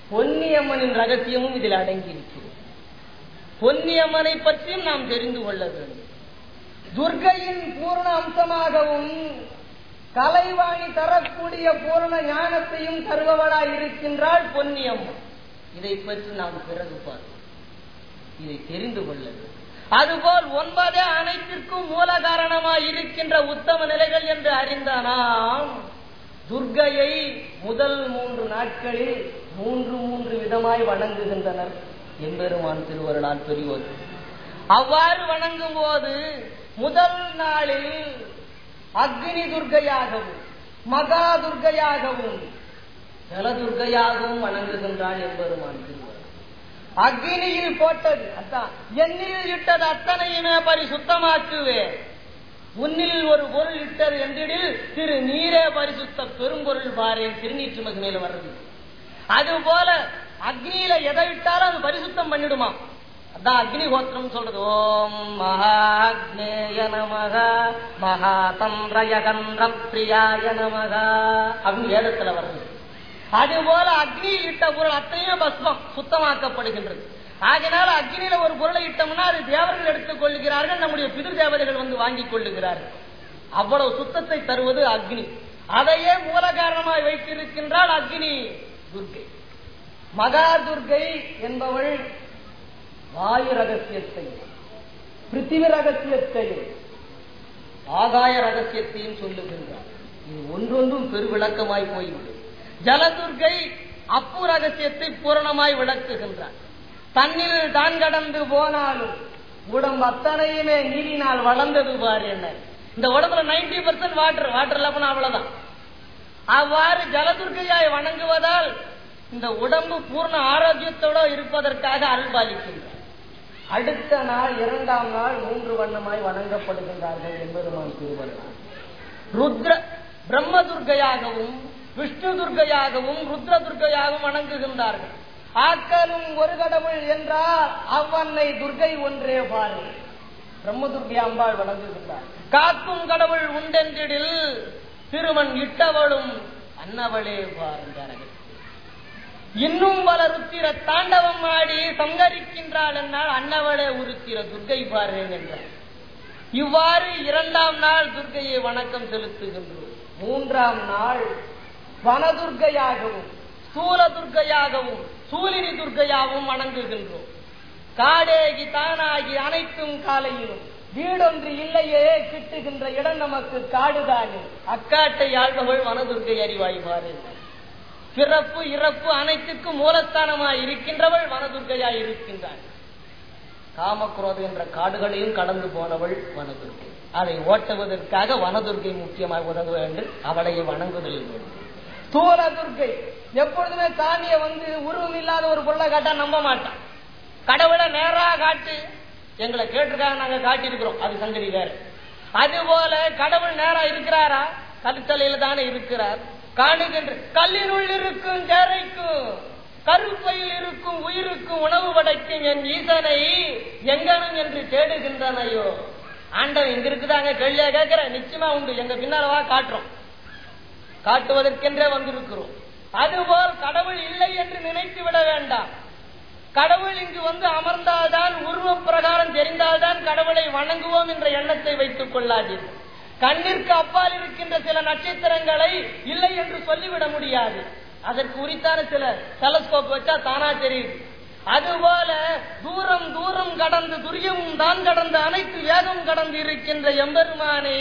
பொன்னியம்மனின் ரகசியமும் இதில் அடங்கி இருக்கிறது பொன்னியம்மனை பற்றியும் நாம் தெரிந்து கொள்ள வேண்டும் துர்கையின் பூர்ண அம்சமாகவும் கலைவாணி தரக்கூடிய பூர்ண ஞானத்தையும் தருபவளாய் இருக்கின்றாள் பொன்னியம்மன் இதை பற்றி நாம் பிறகு பார்ப்போம் இதை தெரிந்து கொள்ள வேண்டும் அதுபோல் ஒன்பதே அனைத்திற்கும் மூல காரணமாய் இருக்கின்ற உத்தம நிலைகள் என்று அறிந்த நாம் துர்கையை முதல் மூன்று நாட்களில் மூன்று மூன்று விதமாய் வணங்குகின்றனர் எம்பெருமான் திருவருளால் பெரியோர் அவ்வாறு வணங்கும் போது முதல் நாளில் அக்னி துர்கையாகவும் மகா துர்கையாகவும் ஜலதுர்கையாகவும் வணங்குகின்றாள் எம்பெருமான் திருவருள் அக்னியில் போட்டது அதான் எண்ணில் இட்டது அத்தனையுமே பரிசுத்தமாக்குவேன் உன்னில் ஒரு பொருள் இட்டது என்றிடில் திரு நீரே பரிசுத்த பெரும்பொருள் பாரேன் திருநீற்று மகிமையில வர்றது அது போல அக்னியில எதை விட்டாலும் அது பரிசுத்தம் பண்ணிடுமா அதான் அக்னி ஹோத்திரம் சொல்றது ஓம் மகாக்னேய நமக மகாதந்திரயகந்திர பிரியாய நமக அப்படின்னு வேதத்துல வருது அது போல அக்னியில் இட்ட பொருள் அத்தனையுமே பஸ்மம் சுத்தமாக்கப்படுகின்றது ஆகினால அக்னியில ஒரு பொருளை இட்டோம்னா அது தேவர்கள் எடுத்துக் கொள்ளுகிறார்கள் நம்முடைய பிதிர் தேவதைகள் வந்து வாங்கிக் கொள்ளுகிறார்கள் அவ்வளவு சுத்தத்தை தருவது அக்னி அதையே மூல காரணமாய் வைத்திருக்கின்றால் அக்னி துர்கை மகா துர்கை என்பவள் வாயு ரகசியத்தையும் பிருத்திவி ரகசியத்தையும் ஆகாய ரகசியத்தையும் சொல்லுகின்றார் இது ஒன்றொன்றும் பெருவிளக்கமாய் போய்விடும் ஜலதுர்கை அப்பு ரகசியத்தை பூரணமாய் விளக்குகின்றார் தண்ணீர் தான் கடந்து போனாலும் உடம்பு அத்தனையுமே நீரினால் வளர்ந்தது பாரு என்ன இந்த உடம்புல நைன்டி பர்சன்ட் வாட்டர் வாட்டர் இல்லாம அவ்வளவுதான் அவ்வாறு ஜலதுர்கையாய் வணங்குவதால் இந்த உடம்பு பூர்ண ஆரோக்கியத்தோட இருப்பதற்காக அருள்பாலிக்கின்றார் அடுத்த நாள் இரண்டாம் நாள் மூன்று வண்ணமாய் வணங்கப்படுகின்றார்கள் என்பதுமான் திருவள்ளுவர் ருத்ர பிரம்ம துர்கையாகவும் விஷ்ணு துர்கையாகவும் ருத்ர துர்கையாகவும் வணங்குகின்றார்கள் ஆக்கலும் ஒரு கடவுள் என்றால் அவ்வன்னை துர்கை ஒன்றே பாரு பிரம்ம துர்கை அம்பாள் வணங்குகின்றார் காக்கும் கடவுள் உண்டென்றிடில் திருமண் இட்டவளும் அன்னவளே பாருங்கிறார்கள் இன்னும் பல ருத்திர தாண்டவம் ஆடி சங்கரிக்கின்றாள் என்னால் அன்னவளே உருத்திர துர்கை பாருங்க என்றார் இவ்வாறு இரண்டாம் நாள் துர்கையை வணக்கம் செலுத்துகின்றோம் மூன்றாம் நாள் வனதுர்கையாகவும் சூல துர்கையாகவும் சூலினி துர்கையாகவும் வணங்குகின்றோம் காடேகி தானாகி அனைத்தும் காலையிலும் வீடொன்று இல்லையே கிட்டுகின்ற இடம் நமக்கு காடுதானே அக்காட்டை ஆள்பவள் வனதுர்கை அறிவாய்வாரு பிறப்பு இறப்பு அனைத்துக்கும் மூலஸ்தானமாய் இருக்கின்றவள் வனதுர்கையாய் இருக்கின்றாள் காமக்ரோத என்ற காடுகளையும் கடந்து போனவள் வனதுர்கை அதை ஓட்டுவதற்காக வனதுர்கை முக்கியமாக உதவ வேண்டும் அவளையை வணங்குதல் வேண்டும் தூர துர்கை எப்பொழுதுமே சாமியை வந்து உருவம் இல்லாத ஒரு பொருளை காட்டா நம்ப மாட்டான் கடவுளை நேரா காட்டு எங்களை கேட்டிருக்காங்க நாங்க காட்டியிருக்கிறோம் அது சங்கதி வேற அதுபோல கடவுள் நேரா இருக்கிறாரா கருத்தலையில தானே இருக்கிறார் காணுகின்ற கல்லினுள் இருக்கும் தேரைக்கும் கருப்பையில் இருக்கும் உயிருக்கும் உணவு படைக்கும் என் ஈசனை எங்கனும் என்று தேடுகின்றனையோ ஆண்டவன் இங்க இருக்குதாங்க கேள்வியா கேட்கிற நிச்சயமா உண்டு எங்க பின்னாலவா காட்டுறோம் காட்டுவதற்கென்றே வந்திருக்கிறோம் அதுபோல் கடவுள் இல்லை என்று நினைத்து விட வேண்டாம் கடவுள் இங்கு வந்து அமர்ந்தால்தான் உருவ பிரகாரம் தெரிந்தால்தான் கடவுளை வணங்குவோம் என்ற எண்ணத்தை வைத்துக் கொள்ளாதீர்கள் கண்ணிற்கு அப்பால் இருக்கின்ற சில நட்சத்திரங்களை இல்லை என்று சொல்லிவிட முடியாது அதற்கு உரித்தான சில டெலஸ்கோப் வச்சா தானா தெரியுது அதுபோல தூரம் தூரம் கடந்து துரியமும் தான் கடந்து அனைத்து வேகம் கடந்து இருக்கின்ற எம்பெருமானை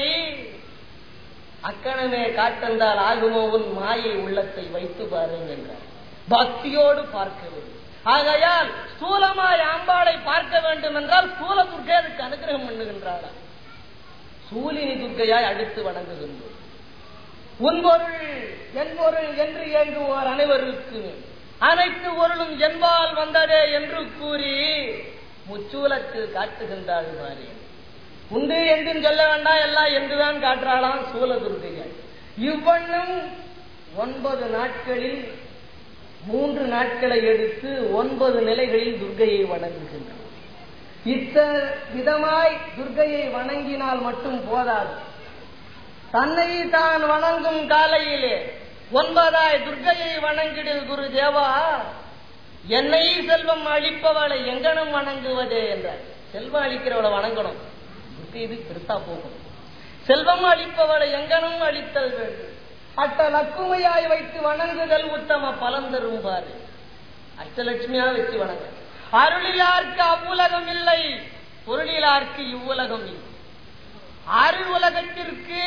அக்கணமே காட்டந்தால் ஆகுமோ உன் மாயை உள்ளத்தை வைத்து பாருங்க என்றார் பக்தியோடு பார்க்க வேண்டும் ஆகையால் ஸ்தூலமாய் அம்பாளை பார்க்க வேண்டும் என்றால் ஸ்தூல துர்க்கை அதுக்கு அனுகிரகம் பண்ணுகின்றாளா சூலினி துர்க்கையாய் அடுத்து வணங்குகின்றோம் உன் பொருள் என் பொருள் என்று இயங்குவோர் அனைவருக்கு அனைத்து பொருளும் என்பால் வந்ததே என்று கூறி முச்சூலத்தில் காட்டுகின்றாள் மாறி உண்டு என்றும் சொல்ல வேண்டாம் எல்லாம் என்றுதான் காட்டுறாளாம் சூல துர்க்கையாய் இவ்வண்ணம் ஒன்பது நாட்களில் மூன்று நாட்களை எடுத்து ஒன்பது நிலைகளில் துர்கையை வணங்குகின்றோம் இத்த விதமாய் துர்கையை வணங்கினால் மட்டும் போதாது தன்னை தான் வணங்கும் காலையிலே ஒன்பதாய் துர்கையை வணங்கிடில் குரு தேவா என்னை செல்வம் அளிப்பவளை எங்கனம் வணங்குவதே என்றார் செல்வம் அளிக்கிறவளை வணங்கணும் இதுக்கு இது பெருசா போகும் செல்வம் அளிப்பவளை எங்கனும் அளித்தல் வேண்டும் அட்ட லக்குமையாய் வைத்து வணங்குதல் உத்தம பலம் தரும் பாரு அஷ்டலட்சுமியா வச்சு வணங்க அருளிலார்க்கு அவ்வுலகம் இல்லை பொருளிலார்க்கு இவ்வுலகம் இல்லை அருள் உலகத்திற்கு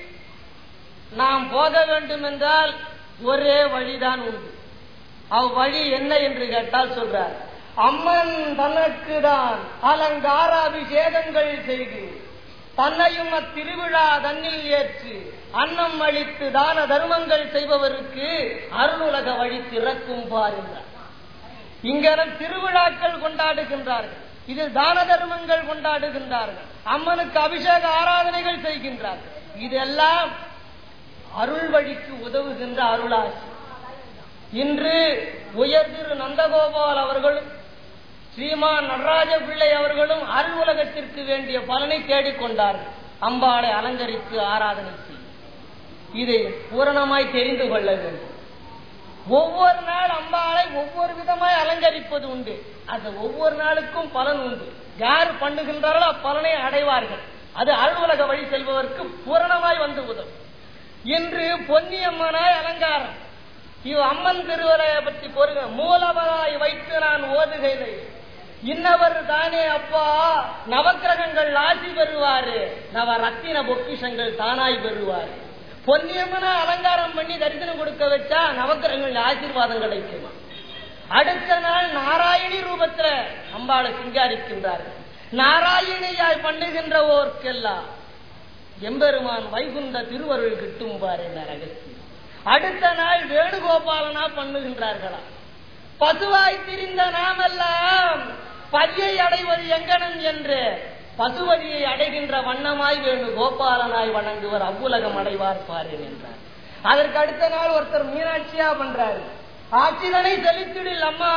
நாம் போக வேண்டும் என்றால் ஒரே வழிதான் உண்டு அவ்வழி என்ன என்று கேட்டால் சொல்றார் அம்மன் தனக்கு தான் அலங்கார அபிஷேகங்கள் செய்து தன்னையும் அத்திருவிழா தன்னில் ஏற்று அன்னம் அளித்து தான தர்மங்கள் செய்பவருக்கு அருளுலக வழி திறக்கும் பாருங்கள் இங்க திருவிழாக்கள் கொண்டாடுகின்றார்கள் இதில் தான தர்மங்கள் கொண்டாடுகின்றார்கள் அம்மனுக்கு அபிஷேக ஆராதனைகள் செய்கின்றார்கள் இதெல்லாம் அருள் வழிக்கு உதவுகின்ற அருளாசி இன்று உயர் திரு நந்தகோபால் அவர்களும் ஸ்ரீமான் நடராஜ பிள்ளை அவர்களும் அருள் உலகத்திற்கு வேண்டிய பலனை தேடிக்கொண்டார்கள் அம்பாளை அலங்கரித்து ஆராதனை செய்யும் இதை பூரணமாய் தெரிந்து கொள்ள வேண்டும் ஒவ்வொரு நாள் அம்பாளை ஒவ்வொரு விதமாய் அலங்கரிப்பது உண்டு அந்த ஒவ்வொரு நாளுக்கும் பலன் உண்டு யார் பண்ணுகின்றார்களோ அப்பலனை அடைவார்கள் அது அலுவலக வழி செல்பவருக்கு பூரணமாய் வந்து உதவும் இன்று பொன்னியம்மனாய் அலங்காரம் இவ் அம்மன் திருவரையை பற்றி பொருங்க மூலவராய் வைத்து நான் ஓதுகையிலே இன்னவர் தானே அப்பா நவக்கிரகங்கள் ஆசி பெறுவாரு நவ ரத்தின பொக்கிஷங்கள் தானாய் பெறுவாரு பொன்னியம்மனா அலங்காரம் பண்ணி தரிசனம் கொடுக்க வச்சா நவக்கிரகங்கள் ஆசீர்வாதம் கிடைக்கும் அடுத்த நாள் நாராயணி ரூபத்துல அம்பாளை சிங்காரிக்கின்றார்கள் நாராயணியாய் பண்ணுகின்ற ஓர்க்கெல்லாம் எம்பெருமான் வைகுந்த திருவருள் கிட்டும் பாரு ரகசியம் அடுத்த நாள் வேணுகோபாலனா பண்ணுகின்றார்களா பசுவாய் திரிந்த நாமெல்லாம் பதியை அடைவது எங்கனம் என்று பசுவதியை அடைகின்ற வண்ணமாய் வேணு கோபாலனாய் வணங்குவர் அவ்வுலகம் அடைவார் பாரு என்றார் அதற்கு அடுத்த நாள் ஒருத்தர் மீனாட்சியா பண்றாரு ஆட்சிதனை செலுத்திடில் அம்மா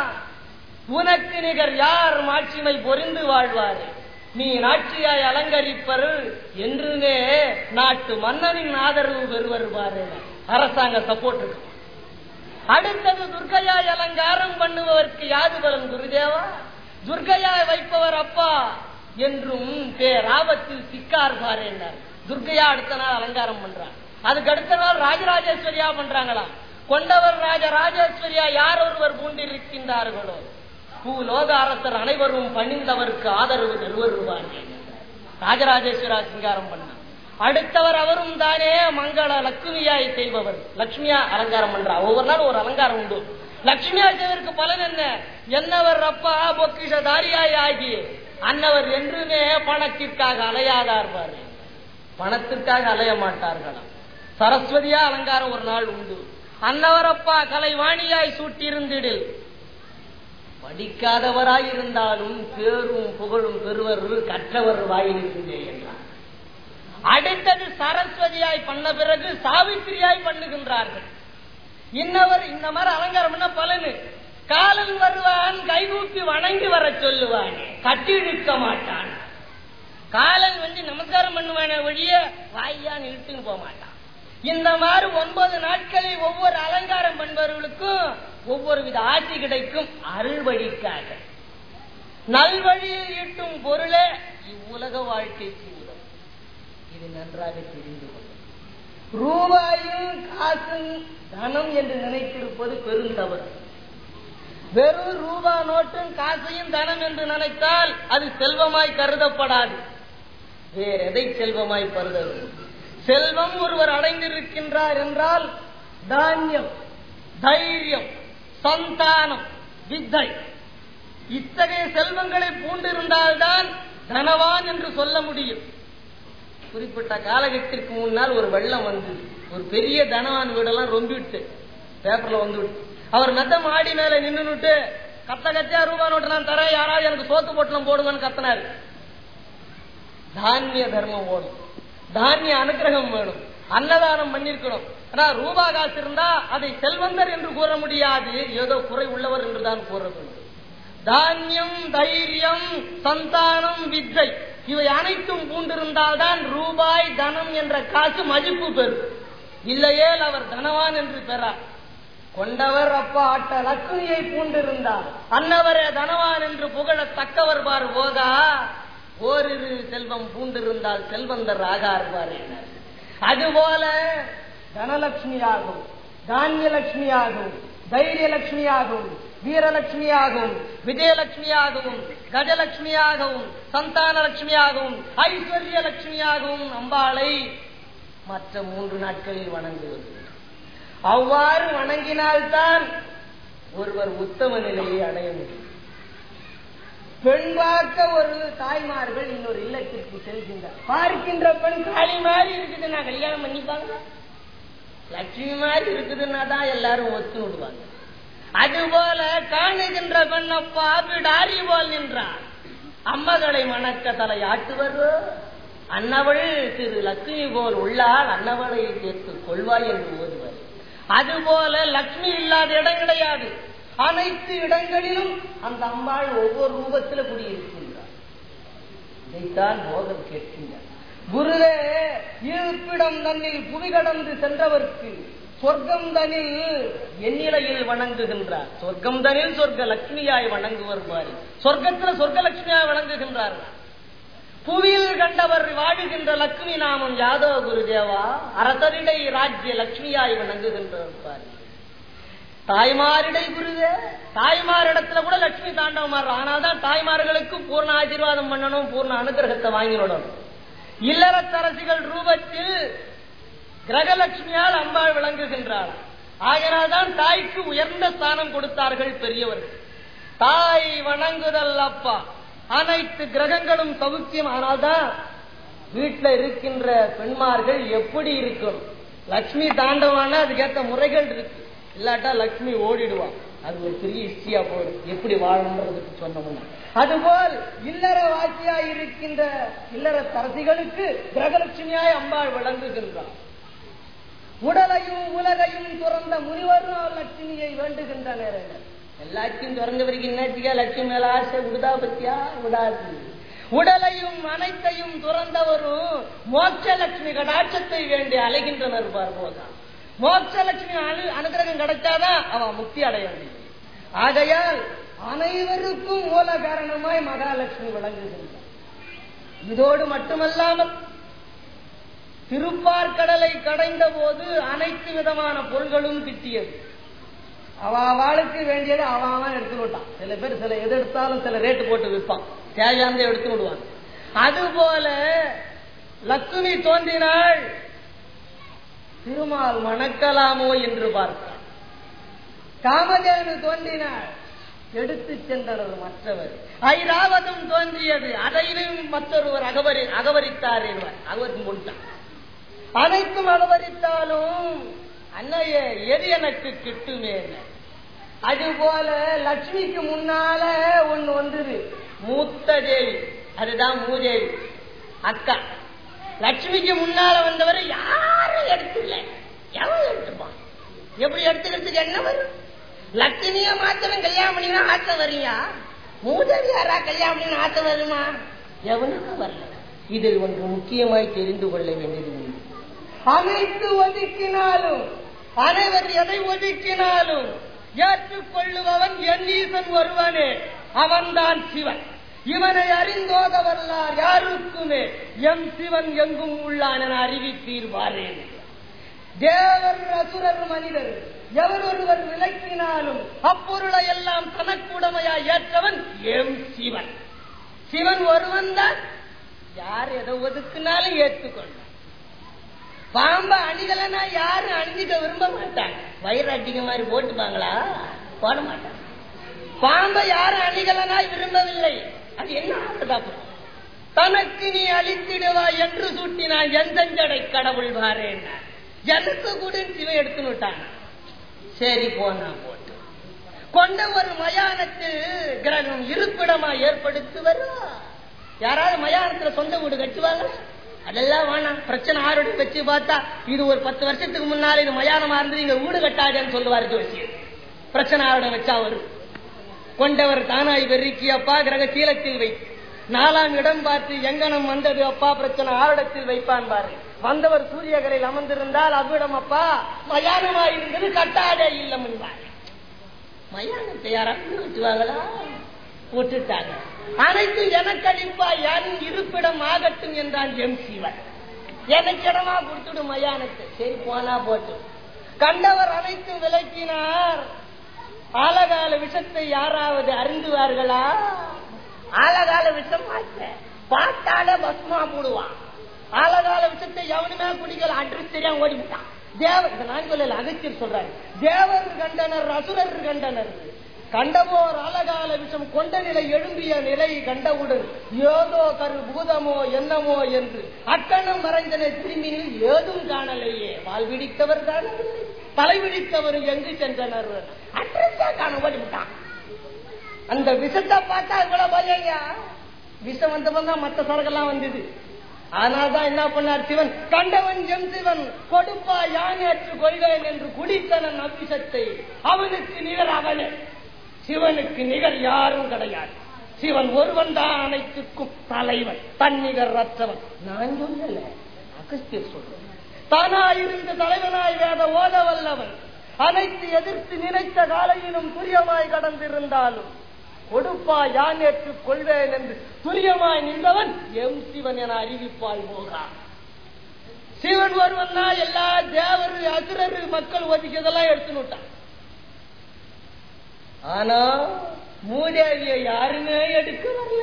உனக்கு நிகர் யார் மாட்சிமை பொறிந்து வாழ்வாரு நீ நாட்சியாய் அலங்கரிப்பர் என்றுமே நாட்டு மன்னனின் ஆதரவு பெறுவர் பாரு அரசாங்க சப்போர்ட் இருக்கு அடுத்தது துர்கையாய் அலங்காரம் பண்ணுபவருக்கு யாது பலம் குருதேவா துர்கையாய் வைப்பவர் அப்பா என்றும் பேராபத்தில் சிக்கார் பாரு என்றார் துர்கையா அடுத்த நாள் அலங்காரம் பண்றார் அதுக்கு அடுத்த நாள் ராஜராஜேஸ்வரியா பண்றாங்களாம் கொண்டவர் ராஜ ராஜேஸ்வரியா யார் ஒருவர் பூண்டிருக்கின்றார்களோ பூலோக அரசர் அனைவரும் பணிந்தவருக்கு ஆதரவு தருவருவார்கள் ராஜராஜேஸ்வரா சிங்காரம் பண்ணார் அடுத்தவர் அவரும் தானே மங்கள லட்சுமியாய் செய்பவர் லட்சுமியா அலங்காரம் பண்றார் ஒவ்வொரு நாள் ஒரு அலங்காரம் உண்டு லட்சுமியா செய்வதற்கு பலன் என்ன என்னவர் அப்பா பொக்கிஷதாரியாய் ஆகி அன்னவர் என்றுமே பணத்திற்காக அலையாதார் பாரு பணத்திற்காக அலைய மாட்டார்களாம் சரஸ்வதியா அலங்காரம் ஒரு நாள் உண்டு அன்னவரப்பா கலைவாணியாய் சூட்டியிருந்திடில் படிக்காதவராய் இருந்தாலும் பேரும் புகழும் பெறுவர் கற்றவர் வாயிலிருந்தே என்றார் அடுத்தது சரஸ்வதியாய் பண்ண பிறகு சாவித்திரியாய் பண்ணுகின்றார்கள் இன்னவர் இந்த மாதிரி அலங்காரம் பண்ண பலனு காலன் வருவான் கைகூப்பி வணங்கி வர சொல்லுவான் கட்டி இழுக்க மாட்டான் காலன் வந்து நமஸ்காரம் பண்ணுவான ஒழிய வாயான் இழுத்துன்னு போக மாட்டான் இந்த மாதிரி ஒன்பது நாட்களில் ஒவ்வொரு அலங்காரம் பண்ணுபவர்களுக்கும் ஒவ்வொரு வித ஆட்சி கிடைக்கும் அருள் வழிக்காக நல்வழியில் ஈட்டும் பொருளே இவ்வுலக வாழ்க்கைக்கு உதவும் இது நன்றாக தெரிந்து கொள்ளும் ரூபாயும் காசும் தனம் என்று நினைத்திருப்பது பெருந்தவறு வெறும் ரூபா நோட்டும் காசையும் தனம் என்று நினைத்தால் அது செல்வமாய் கருதப்படாது வேற எதை செல்வமாய் கருத வேண்டும் செல்வம் ஒருவர் அடைந்திருக்கின்றார் என்றால் தானியம் தைரியம் சந்தானம் வித்தை இத்தகைய செல்வங்களை பூண்டிருந்தால்தான் தனவான் என்று சொல்ல முடியும் குறிப்பிட்ட காலகட்டத்திற்கு முன்னால் ஒரு வெள்ளம் வந்து ஒரு பெரிய தனவான் வீடெல்லாம் ரொம்பிவிட்டு பேப்பர்ல வந்து அவர் மெத்த மாடி மேல நின்னுட்டு கத்த கத்தியா ரூபா நோட்டு நான் தரேன் யாராவது எனக்கு சோத்து போட்டலம் போடுங்கன்னு கத்தினாரு தானிய தர்மம் ஓடும் தானிய அனுகிரகம் வேணும் அன்னதானம் பண்ணிருக்கணும் ஆனா ரூபா காசு இருந்தா அதை செல்வந்தர் என்று கூற முடியாது ஏதோ குறை உள்ளவர் என்றுதான் கூற வேண்டும் தானியம் தைரியம் சந்தானம் வித்தை இவை அனைத்தும் பூண்டிருந்தால்தான் ரூபாய் தனம் என்ற காசு மதிப்பு பெறும் இல்லையேல் அவர் தனவான் என்று பெறார் கொண்டவர் அப்பா ஆட்ட லக்ஷ்மியை பூண்டிருந்தார் அன்னவரே தனவான் என்று புகழத் தக்கவர் பார் போகா ஓரிரு செல்வம் பூண்டிருந்தால் செல்வந்தர் ஆகார்வார் என்றார் அதுபோல தனலட்சுமியாகும் தானியலட்சுமியாகும் தைரியலட்சுமியாகவும் வீரலட்சுமியாகவும் விஜயலட்சுமியாகவும் கஜலட்சுமியாகவும் சந்தான லட்சுமியாகவும் ஐஸ்வர்ய லட்சுமியாகவும் அம்பாளை மற்ற மூன்று நாட்களில் வணங்குவது அவ்வாறு வணங்கினால்தான் ஒருவர் உத்தம நிலையை அடைய முடியும் பெண் பார்க்க ஒரு தாய்மார்கள் இன்னொரு இல்லத்திற்கு செல்கின்றார் பார்க்கின்ற பெண் காளி மாதிரி இருக்குதுன்னா கல்யாணம் பண்ணிப்பாங்க லட்சுமி மாதிரி இருக்குதுன்னா தான் எல்லாரும் ஒத்து விடுவாங்க அதுபோல காணுகின்ற பெண் அப்பா பிடாரி போல் நின்றார் அம்மகளை மணக்க தலை ஆட்டுவர் அன்னவள் திரு லட்சுமி போல் உள்ளால் அன்னவளை சேர்த்துக் கொள்வாய் என்று ஓதுவர் அதுபோல லட்சுமி இல்லாத இடம் கிடையாது அனைத்து இடங்களிலும் அந்த அம்பாள் ஒவ்வொரு ரூபத்தில் குடியிருக்கின்றார் இதைத்தான் போகர் கேட்கின்றார் குருவே இருப்பிடம் தன்னில் புவி கடந்து சென்றவர்க்கு சொர்க்கம் தனில் எந்நிலையில் வணங்குகின்றார் சொர்க்கம் தனில் சொர்க்க லட்சுமியாய் வணங்குவர் பாரு சொர்க்கத்துல சொர்க்க லட்சுமியாய் வணங்குகின்றார்கள் புவியில் கண்டவர் வாழுகின்ற லட்சுமி நாமம் யாதவ குருதேவா அரசரிடை ராஜ்ய லட்சுமியாய் வணங்குகின்றவர் பாரு தாய்மாரிடை குருவே தாய்மாரிடத்துல கூட லட்சுமி தாண்டவமாறு ஆனாதான் தாய்மார்களுக்கு பூர்ண ஆசீர்வாதம் பண்ணணும் பூர்ண அனுகிரகத்தை வாங்கிடணும் இல்லறத்தரசிகள் ரூபத்தில் கிரகலட்சுமியால் அம்பாள் விளங்குகின்றாள் ஆகினால்தான் தாய்க்கு உயர்ந்த ஸ்தானம் கொடுத்தார்கள் பெரியவர்கள் தாய் வணங்குதல் அப்பா அனைத்து கிரகங்களும் சவுக்கியம் ஆனால்தான் வீட்டுல இருக்கின்ற பெண்மார்கள் எப்படி இருக்கணும் லட்சுமி தாண்டவானா அதுக்கேற்ற முறைகள் இருக்கு இல்லாட்டா லட்சுமி ஓடிடுவா அது ஒரு பெரிய ஹிஸ்டியா போயிடும் எப்படி வாழணுன்றதுக்கு சொன்னோம்னா அதுபோல் இல்லற வாசியா இருக்கின்ற இல்லற தரசிகளுக்கு கிரகலட்சுமியாய் அம்பாள் விளங்குகின்றார் உடலையும் உலகையும் துறந்த முனிவரும் லட்சுமியை வேண்டுகின்ற நேரங்கள் எல்லாத்தையும் திறந்தவருக்கு என்னாச்சுக்கா லட்சுமி மேல ஆசை விடுதா பத்தியா விடாது உடலையும் அனைத்தையும் துறந்தவரும் மோட்சலட்சுமி கடாட்சத்தை வேண்டி அலைகின்றனர் பார்ப்போதான் மோட்சலட்சுமி அனு- அனுகிரகம் கிடைச்சாதான் அவன் முக்தி அடைய முடியும் ஆகையால் அனைவருக்கும் மூல காரணமாய் மகாலட்சுமி விளங்குகின்றார் இதோடு மட்டுமல்லாமல் திருப்பார்கடலை கடைந்த போது அனைத்து விதமான பொருள்களும் கிட்டியது அவ அவளுக்கு வேண்டியதை அவன் அவன் எடுத்து விட்டான் சில பேர் சில எது எடுத்தாலும் சில ரேட்டு போட்டு விற்பான் தேவையானதை எடுத்து விடுவாங்க அதுபோல லட்சுமி தோன்றினாள் திருமால் மணக்கலாமோ என்று பார்த்தான் காமதேவனு தோன்றினாள் எடுத்து சென்றனர் மற்றவர் ஐராவதம் தோன்றியது அதையும் மற்றொருவர் அகவரி அகவரித்தார் என்பார் அகவரித்து முடித்தான் அனைத்தும் அகவரித்தாலும் அன்னைய எது எனக்கு கிட்டுமே அதுபோல லட்சுமிக்கு முன்னால ஒண்ணு வந்தது மூத்த தேவி அதுதான் மூதேவி அக்கா லட்சுமிக்கு முன்னால வந்தவரை யாரும் எடுத்துல எவன் எடுத்துப்பான் எப்படி எடுத்துக்கிறதுக்கு என்ன வரும் லட்சுமிய மாத்திரம் கல்யாணம் பண்ணினா ஆசை வரியா மூதேவி யாரா கல்யாணம் பண்ணினா ஆசை வருமா எவனுக்கும் வரல இதில் ஒன்று முக்கியமாய் தெரிந்து கொள்ள வேண்டியது உண்டு. அனைத்து ஒதுக்கினாலும் அனைவர் எதை ஒதுக்கினாலும் ஏற்றுக்கொள்ளுபவன் என் ஈசன் ஒருவனே அவன்தான் சிவன் இவனை அறிந்தோக வரலார் யாருக்குமே எம் சிவன் எங்கும் உள்ளான் என அறிவித்தீர் வாரேன் தேவர் அசுரர் மனிதர் எவர் ஒருவர் விளக்கினாலும் அப்பொருளை எல்லாம் தனக்குடமையா ஏற்றவன் எம் சிவன் சிவன் ஒருவன் தான் யார் எதை ஒதுக்குனாலும் ஏற்றுக்கொண்டான் பாம்ப அணிகலனா யாரும் அணிஞ்சுக்க விரும்ப மாட்டாங்க வயிறு அடிக்க மாதிரி போட்டுப்பாங்களா போட மாட்டாங்க பாம்பை யாரும் அணிகலனாய் விரும்பவில்லை அது என்ன ஆகுதாப்புறம் தனக்கு நீ அழித்திடுவாய் என்று சூட்டினான் எந்தஞ்சடை கடவுள் வாரேன் எனக்கு கூட சிவன் எடுத்துனுட்டான் சரி போனா போட்டு கொண்ட ஒரு மயானத்தில் கிரகம் இருப்பிடமா ஏற்படுத்துவர் யாராவது மயானத்துல சொந்த வீடு கட்டுவாங்களா அதெல்லாம் வேணாம் பிரச்சனை ஆரோட வச்சு பார்த்தா இது ஒரு பத்து வருஷத்துக்கு முன்னால இது மயானமா இருந்து இங்க வீடு கட்டாதேன்னு சொல்லுவாரு ஜோசியர் பிரச்சனை ஆரோட வச்சா வரும் கொண்டவர் தானாய் வெறிக்கியப்பா கிரக சீலத்தில் வை நாலாம் இடம் பார்த்து எங்கனம் வந்தது அப்பா பிரச்சனை ஆரிடத்தில் வைப்பான் பாரு வந்தவர் சூரியகரையில் அமர்ந்திருந்தால் அவ்விடம் அப்பா மயானமாயிருந்தது கட்டாடே இல்லம் என்பார் மயானத்தை யாராவது விட்டுவாங்களா விட்டுட்டாங்க அனைத்து எனக்களிப்பா என் இருப்பிடம் ஆகட்டும் என்றான் எம் சிவன் எனக்கு இடமா கொடுத்துடு மயானத்தை சரி போனா போட்டு கண்டவர் அனைத்து விளக்கினார் ஆலகால விஷத்தை யாராவது அறிந்துவார்களா ஆலகால விஷம் பார்த்த பார்த்தாலே பஸ்மா போடுவான் ஆலகால விஷத்தை எவனுமே குடிக்கல அன்று தெரியாம ஓடிவிட்டான் தேவர் இந்த நான் சொல்லல அகத்தியர் சொல்றாரு தேவர் கண்டனர் அசுரர் கண்டனர் கண்டவோர் அலகால விஷம் கொண்ட நிலை எழும்பிய நிலை கண்டவுடன் ஏதோ கரு பூதமோ என்னமோ என்று அக்கணம் மறைந்தன திரும்பினில் ஏதும் காணலையே வால் விடித்தவர் காணவில்லை தலை விடித்தவர் எங்கு சென்றனர் அற்றா காண ஓடிவிட்டான் அந்த விஷத்தை பார்த்தா இவ்வளவு பயங்கா விஷம் வந்தவன் தான் மற்ற சரக்கெல்லாம் வந்தது ஆனால்தான் என்ன பண்ணார் சிவன் கண்டவன் எம் சிவன் கொடுப்பா யானேற்று கொள்வேன் என்று குடித்தனன் அவ்விஷத்தை அவனுக்கு நிகர் அவனே சிவனுக்கு நிகர் யாரும் கிடையாது சிவன் ஒருவன் தான் அனைத்துக்கும் தலைவன் தன்னிகர் ரத்தவன் நான் சொல்லல அகஸ்தியர் சொல்றேன் தானாயிருந்து தலைவனாய் வேத ஓத வல்லவன் அனைத்து எதிர்த்து நினைத்த காலையிலும் துரியமாய் கடந்திருந்தாலும் கொடுப்பா யான் ஏற்றுக் கொள்வேன் என்று துரியமாய் நின்றவன் எம் சிவன் என அறிவிப்பாய் போகா சிவன் ஒருவன் தான் எல்லா தேவரு அசுரரு மக்கள் ஒதுக்கியதெல்லாம் எடுத்துன்னு விட்டான் ஆனா மூதேவிய யாருமே எடுக்க வரல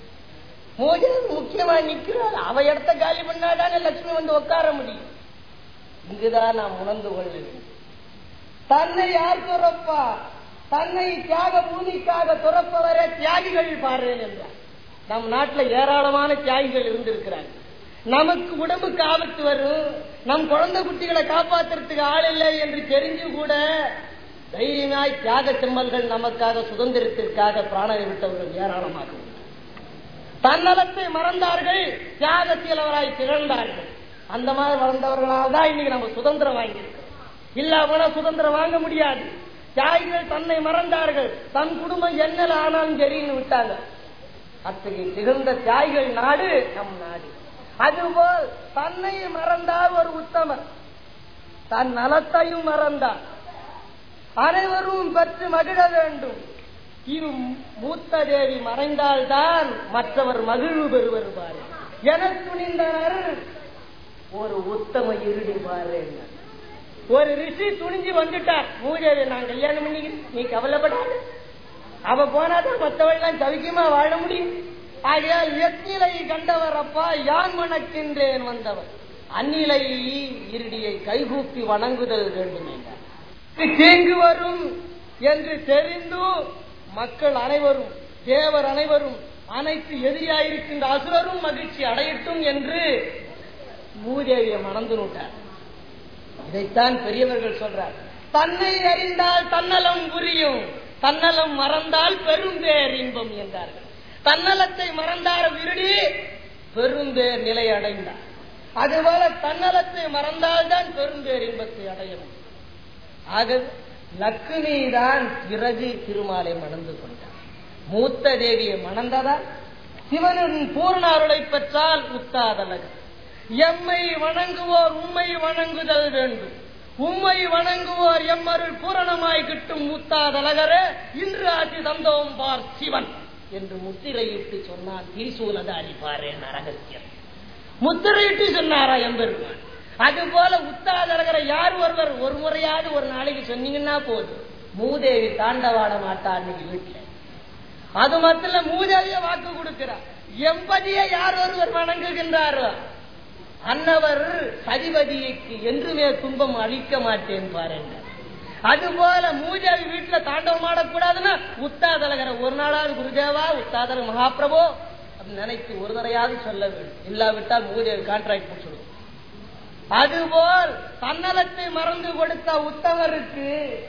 மூதேவி முக்கியமா நிக்கிறாள் அவ இடத்த காலி பண்ணாதானே லட்சுமி வந்து உட்கார முடியும் இங்குதான் நாம் உணர்ந்து கொள்ளுகிறோம் தன்னை யார் துறப்பா தன்னை தியாக பூமிக்காக துறப்பவரே தியாகிகள் பாடுறேன் என்றார் நம் நாட்டுல ஏராளமான தியாகிகள் இருந்திருக்கிறாங்க நமக்கு உடம்புக்கு ஆபத்து வரும் நம் குழந்தை குட்டிகளை காப்பாத்துறதுக்கு ஆள் இல்லை என்று தெரிஞ்சு கூட தைரியமாய் தியாக செம்மல்கள் நமக்காக சுதந்திரத்திற்காக பிராணனை விட்டவர்கள் ஏராளமாக உண்டு. தன்னலத்தை மறந்தார்கள் தியாகத்தியலவராய் திகழ்ந்தார்கள் அந்த மாதிரி மறந்தவர்களால் தான் இன்னைக்கு நம்ம சுதந்திரம் வாங்கியிருக்கோம் இல்லாமனா சுதந்திரம் வாங்க முடியாது தியாகிகள் தன்னை மறந்தார்கள் தன் குடும்பம் என்னல ஆனாலும் சரின்னு விட்டாங்க அத்தகைய திகழ்ந்த தியாகிகள் நாடு நம் நாடு அதுபோல் தன்னை மறந்தார் ஒரு உத்தமர் தன் நலத்தையும் மறந்தார் அனைவரும் பெற்று மகிழ வேண்டும் இது மூத்த தேவி மறைந்தால்தான் மற்றவர் மகிழ்வு பெறுவர் பாரு என துணிந்தனர் ஒரு உத்தம இருடி பாரு ஒரு ரிஷி துணிஞ்சு வந்துட்டார் மூதேவி நான் கல்யாணம் பண்ணிக்கிறேன் நீ கவலைப்படாத அவ போனாதான் மற்றவெல்லாம் தவிக்குமா வாழ முடியும் ஆகையால் எத்திலை கண்டவர் அப்பா யான் மணக்கின்றேன் வந்தவர் அந்நிலை இருடியை கைகூப்பி வணங்குதல் வேண்டும் என்றார் தீங்கு வரும் என்று தெரிந்து மக்கள் அனைவரும் தேவர் அனைவரும் அனைத்து எதிரியாயிருக்கின்ற அசுரரும் மகிழ்ச்சி அடையட்டும் என்று மூதேவியை மணந்து நோட்டார் இதைத்தான் பெரியவர்கள் சொல்றார் தன்னை அறிந்தால் தன்னலம் புரியும் தன்னலம் மறந்தால் பெரும்பேர் இன்பம் என்றார்கள் தன்னலத்தை மறந்தார விருடி பெரும்பேர் நிலை அடைந்தார் அதுபோல தன்னலத்தை மறந்தால்தான் பெரும்பேர் இன்பத்தை அடைய முடியும் ஆக லக்ஷ்மி தான் பிறகு திருமாலை மணந்து கொண்டார் மூத்த தேவியை மணந்ததால் சிவனின் பூர்ண அருளை பெற்றால் உத்தாதலகர் எம்மை வணங்குவோர் உம்மை வணங்குதல் வேண்டும் உம்மை வணங்குவோர் எம்மருள் பூரணமாய் கிட்டும் முத்தாதலகரே இன்று ஆட்சி தந்தோம் பார் சிவன் என்று முத்திரையிட்டு சொன்னார் திரிசூலதாரி பாரு நரகத்தியம் முத்திரையிட்டு சொன்னாரா எம்பெருமான் அது போல உத்தாதலகரை யார் ஒருவர் ஒரு முறையாவது ஒரு நாளைக்கு சொன்னீங்கன்னா போதும் மூதேவி தாண்டவாட மாட்டா அன்னைக்கு வீட்டுல அது மட்டும் மூதேவிய வாக்கு கொடுக்கிறார் எம்பதியை யார் ஒருவர் வணங்குகின்றாரோ அன்னவர் சதிபதிக்கு என்றுமே துன்பம் அளிக்க மாட்டேன் பாருங்க அதுபோல மூஜாவி வீட்டுல தாண்டவம் ஆடக்கூடாதுன்னா உத்தாதலகரை ஒரு நாளாவது குருதேவா உத்தாதல மகாபிரபோ அப்படின்னு நினைத்து ஒரு தடையாவது சொல்ல வேண்டும் இல்லாவிட்டால் மூஜாவி கான்ட்ராக்ட் முடிச்சுடும் அதுபோல் தன்னலத்தை மறந்து கொடுத்த உத்தமருக்கு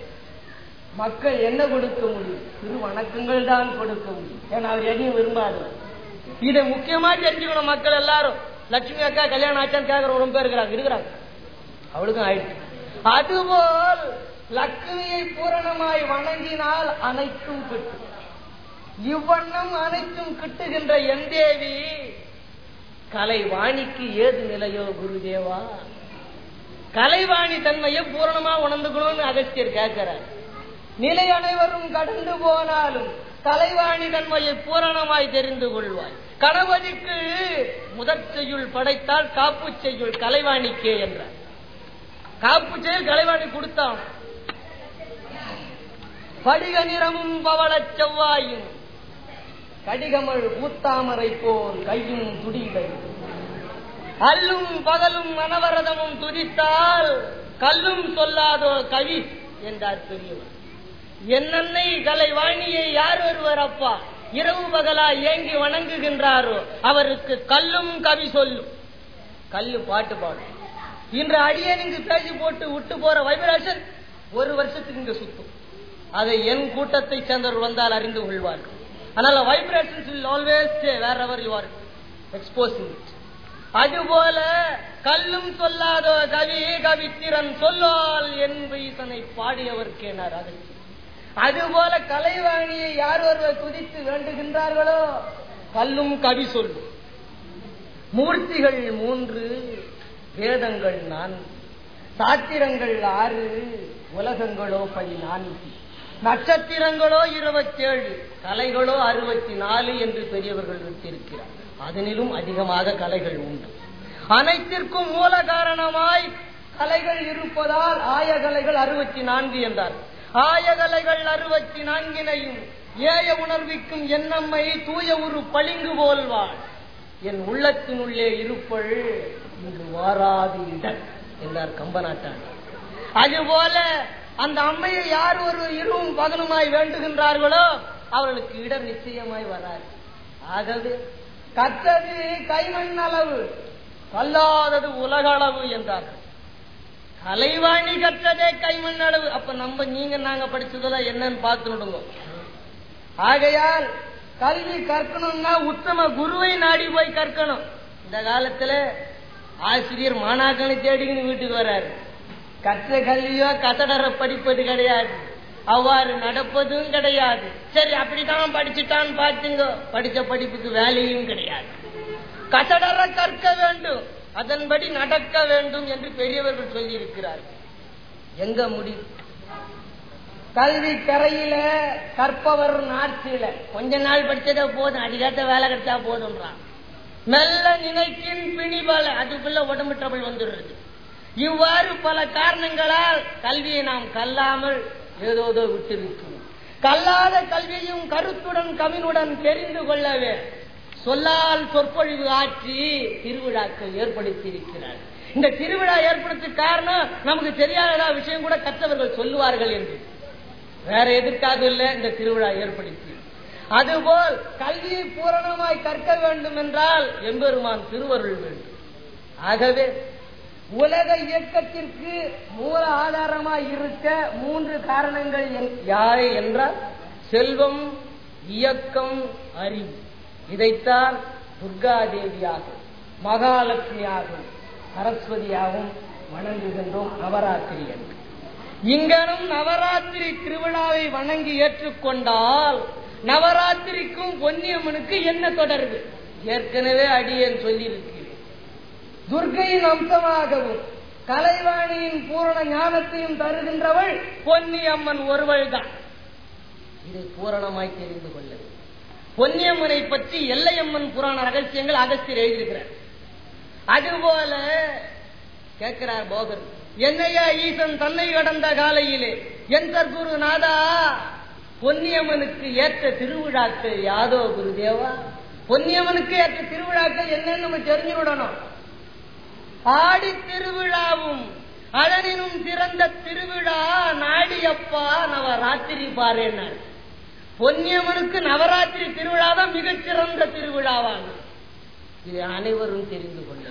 மக்கள் என்ன கொடுக்க முடியும் திரு வணக்கங்கள் தான் கொடுக்க முடியும் ஏன்னா அவர் எதையும் விரும்பாதவர் இதை முக்கியமா தெரிஞ்சுக்கணும் மக்கள் எல்லாரும் லட்சுமி அக்கா கல்யாணம் ஆச்சான்னு கேட்கிற ரொம்ப பேர் இருக்கிறாங்க இருக்கிறாங்க அவளுக்கும் ஆயிடுச்சு அதுபோல் லக்ஷ்மியை பூரணமாய் வணங்கினால் அனைத்தும் பெற்று இவ்வண்ணம் அனைத்தும் கிட்டுகின்ற என் தேவி கலைவாணிக்கு ஏது நிலையோ குருதேவா கலைவாணி தன்மையை பூரணமா உணர்ந்துக்கணும்னு அகஸ்தியர் கேட்கிறார் நிலை அனைவரும் கடந்து போனாலும் கலைவாணி தன்மையை பூரணமாய் தெரிந்து கொள்வாய் கணபதிக்கு முதற் செய்யுள் படைத்தால் காப்பு செய்யுள் கலைவாணிக்கே என்றார் காப்பு செய்யுள் கலைவாணி கொடுத்தான் படிக நிறமும் பவளச் செவ்வாயும் கடிகமள் பூத்தாமரை போல் கையும் துடிலை அல்லும் பகலும் மனவரதமும் துதித்தால் கல்லும் சொல்லாதோ கவி என்றார் பெரியவர் என்னன்னை கலைவாணியை யார் ஒருவர் அப்பா இரவு பகலா ஏங்கி வணங்குகின்றாரோ அவருக்கு கல்லும் கவி சொல்லும் கல்லு பாட்டு பாடும் இன்று அடியேன் இங்கு பேசி போட்டு விட்டு போற வைப்ரேஷன் ஒரு வருஷத்துக்கு இங்க சுத்தும் அதை என் கூட்டத்தை சேர்ந்தவர் வந்தால் அறிந்து கொள்வார்கள் அதனால vibrations will always stay wherever you are exposing it அதுபோல கல்லும் சொல்லாதோ கவி கவித்திறன் சொல்லால் என் வீசனை பாடியவர்க்கேனார் அகற்றி அதுபோல கலைவாணியை யார் ஒருவர் துதித்து வேண்டுகின்றார்களோ கல்லும் கவி சொல்லும் மூர்த்திகள் மூன்று வேதங்கள் நான்கு சாத்திரங்கள் ஆறு உலகங்களோ பதினான்கு நட்சத்திரங்களோ இருபத்தேழு கலைகளோ அறுபத்தி நாலு என்று பெரியவர்கள் விட்டிருக்கிறார் அதனிலும் அதிகமாக கலைகள் உண்டு அனைத்திற்கும் மூல காரணமாய் கலைகள் இருப்பதால் ஆயகலைகள் அறுபத்தி நான்கு என்றார் ஆயகலைகள் அறுபத்தி நான்கினையும் ஏய உணர்விக்கும் என்னம்மை தூய உரு பளிங்கு போல்வாள் என் உள்ளத்தினுள்ளே இருப்பள் இங்கு வாராது இடர் என்றார் கம்பநாட்டார் அதுபோல அந்த அம்மையை யார் ஒரு இருவும் பகலுமாய் வேண்டுகின்றார்களோ அவர்களுக்கு இடர் நிச்சயமாய் வராது ஆகவே கற்றது கைமண் அளவு கல்லாதது உலக அளவு என்றார்கள் கலைவாணி கற்றதே கைமண் அளவு அப்ப நம்ம நீங்க நாங்க படிச்சதெல்லாம் என்னன்னு பார்த்துடுங்க ஆகையால் கல்வி கற்கணும்னா உத்தம குருவை நாடி போய் கற்கணும் இந்த காலத்துல ஆசிரியர் மாணாக்கனை தேடிக்கின்னு வீட்டுக்கு வர்றாரு கற்ற கல்வியோ கசடர படிப்பது கிடையாது அவ்வாறு நடப்பதும் கிடையாது சரி அப்படித்தான் படிச்சுட்டான்னு பார்த்துங்க படிச்ச படிப்புக்கு வேலையும் கிடையாது கசடர கற்க வேண்டும் அதன்படி நடக்க வேண்டும் என்று பெரியவர்கள் சொல்லி இருக்கிறார்கள் எங்க முடியும் கல்வி கரையில கற்பவர் நாட்டில கொஞ்ச நாள் படிச்சதே போதும் அதிகாத்த வேலை கிடைச்சா போதும்ன்றான் மெல்ல நினைக்கின் பிணிபல அதுக்குள்ள உடம்பு ட்ரபிள் வந்துடுறது இவ்வாறு பல காரணங்களால் கல்வியை நாம் கல்லாமல் ஏதோதோ விட்டிருக்கிறோம் கல்லாத கல்வியையும் கருத்துடன் கவினுடன் தெரிந்து கொள்ளவே சொல்லால் சொற்பொழிவு ஆற்றி திருவிழாக்கள் ஏற்படுத்தி இருக்கிறார் இந்த திருவிழா ஏற்படுத்த காரணம் நமக்கு தெரியாத விஷயம் கூட கற்றவர்கள் சொல்லுவார்கள் என்று வேற எதற்காக இல்ல இந்த திருவிழா ஏற்படுத்தி அதுபோல் கல்வியை பூரணமாய் கற்க வேண்டும் என்றால் எம்பெருமான் திருவருள் வேண்டும் ஆகவே உலக இயக்கத்திற்கு மூல ஆதாரமாய் இருக்க மூன்று காரணங்கள் யாரை என்றால் செல்வம் இயக்கம் அறிவு இதைத்தான் துர்கா தேவியாகும் மகாலட்சுமியாகும் சரஸ்வதியாகவும் வணங்குகின்றோம் நவராத்திரி என்று இங்கனும் நவராத்திரி திருவிழாவை வணங்கி ஏற்றுக்கொண்டால் நவராத்திரிக்கும் பொன்னியம்மனுக்கு என்ன தொடர்பு ஏற்கனவே அடியேன் சொல்லியிருக்கிறேன் துர்கையின் அம்சமாகவும் கலைவாணியின் பூரண ஞானத்தையும் தருகின்றவள் பொன்னியம்மன் ஒருவள் தான் இதை பூரணமாய் தெரிந்து கொள்ள பொன்னியம்மனை பற்றி எல்லையம்மன் புராண ரகசியங்கள் அகஸ்தியர் எழுதியிருக்கிறார் அதுபோல கேட்கிறார் போகர் என்னையா ஈசன் தன்னை கடந்த காலையிலே என் குரு நாதா பொன்னியம்மனுக்கு ஏற்ற திருவிழாக்கள் யாதோ குருதேவா பொன்னியம்மனுக்கு ஏற்ற திருவிழாக்கள் என்னன்னு நம்ம தெரிஞ்சு விடணும் ஆடி திருவிழாவும் அழனினும் சிறந்த திருவிழா நாடியப்பா நவராத்திரி பாருன்னார் பொன்னியம்மனுக்கு நவராத்திரி திருவிழா தான் மிகச்சிறந்த திருவிழாவாகும் இதை அனைவரும் தெரிந்து கொள்ள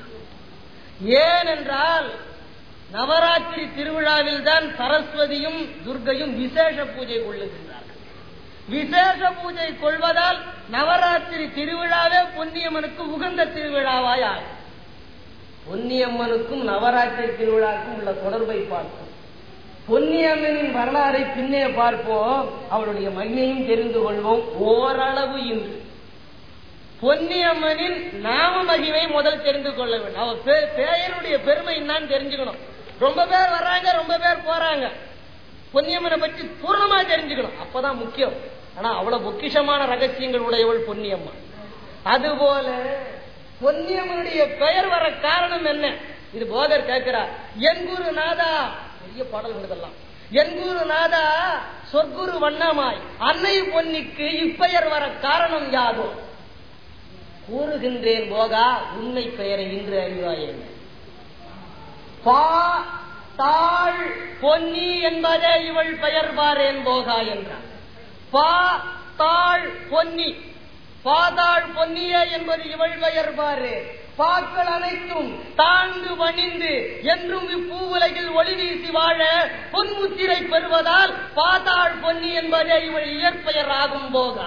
ஏனென்றால் நவராத்திரி திருவிழாவில் தான் சரஸ்வதியும் துர்கையும் விசேஷ பூஜை கொள்ளுகின்றார்கள் விசேஷ பூஜை கொள்வதால் நவராத்திரி திருவிழாவே பொன்னியம்மனுக்கு உகந்த திருவிழாவாய் ஆகும் பொன்னியம்மனுக்கும் நவராத்திரி திருவிழாவுக்கும் உள்ள தொடர்பை பார்க்கும் பொன்னியம்மனின் வரலாறை பின்னே பார்ப்போம் அவளுடைய மகிமையும் தெரிந்து கொள்வோம் ஓரளவு இன்று பொன்னியம்மனின் நாம மகிமை முதல் தெரிந்து கொள்ள வேண்டும் அவ பே- பெயருடைய பெருமை என்னன்னு தெரிஞ்சுக்கணும் ரொம்ப பேர் வர்றாங்க ரொம்ப பேர் போறாங்க பொன்னியம்மனை பற்றி பூர்ணமா தெரிஞ்சுக்கணும் அப்பதான் முக்கியம் ஆனா அவ்வளவு பொக்கிஷமான ரகசியங்கள் உடையவள் பொன்னியம்மன் அதுபோல பொன்னியம்மனுடைய பெயர் வர காரணம் என்ன இது போதர் கேட்கிறார் என் குரு நாதா பெரிய பாடல்கள் இதெல்லாம் என் குரு நாதா சொற்குரு வண்ணமாய் அன்னை பொன்னிக்கு இப்பெயர் வர காரணம் யாதோ கூறுகின்றேன் போகா உண்மை பெயரை இன்று அறிவாயே பா தாழ் பொன்னி என்பதே இவள் பெயர் பாரேன் போகா என்றார் பா தாழ் பொன்னி பாதாள் பொன்னியே என்பது இவள் பெயர் பாரு பாக்கள் அனைத்தும் தாழ்ந்து பணிந்து என்றும் இப்பூவுலகில் ஒளி வீசி வாழ பொன்முத்திரை பெறுவதால் பாதாள் பொன்னி என்பதே இவள் இயற்பெயர் ஆகும் போகா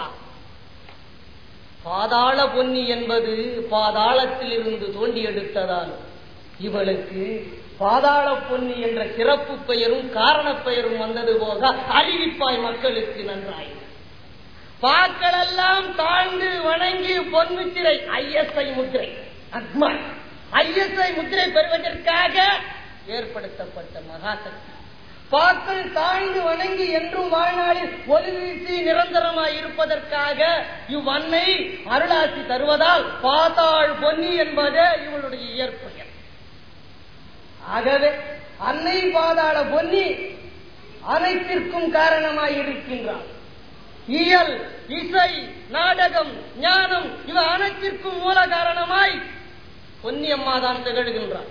பாதாள பொன்னி என்பது பாதாளத்தில் இருந்து தோண்டி எடுத்ததால் இவளுக்கு பாதாள பொன்னி என்ற சிறப்பு பெயரும் காரண பெயரும் வந்தது போக அறிவிப்பாய் மக்களுக்கு நன்றாய் பாக்களெல்லாம் தாழ்ந்து வணங்கி பொன்முத்திரை ஐஎஸ்ஐ முத்திரை அக்மான் ஐஎஸ்ஐ முத்திரை பெறுவதற்காக ஏற்படுத்தப்பட்ட மகாசக்தி பாக்கள் தாழ்ந்து வணங்கி என்றும் வாழ்நாளில் ஒளி வீசி நிரந்தரமாய் இருப்பதற்காக இவ்வன்னை அருளாசி தருவதால் பாதாள் பொன்னி என்பதே இவளுடைய இயற்பெயர் ஆகவே அன்னை பாதாள பொன்னி அனைத்திற்கும் காரணமாய் இருக்கின்றார் இயல் இசை நாடகம் ஞானம் இவை அனைத்திற்கும் மூல காரணமாய் பொன்னியம்மா தான் திகழ்கின்றார்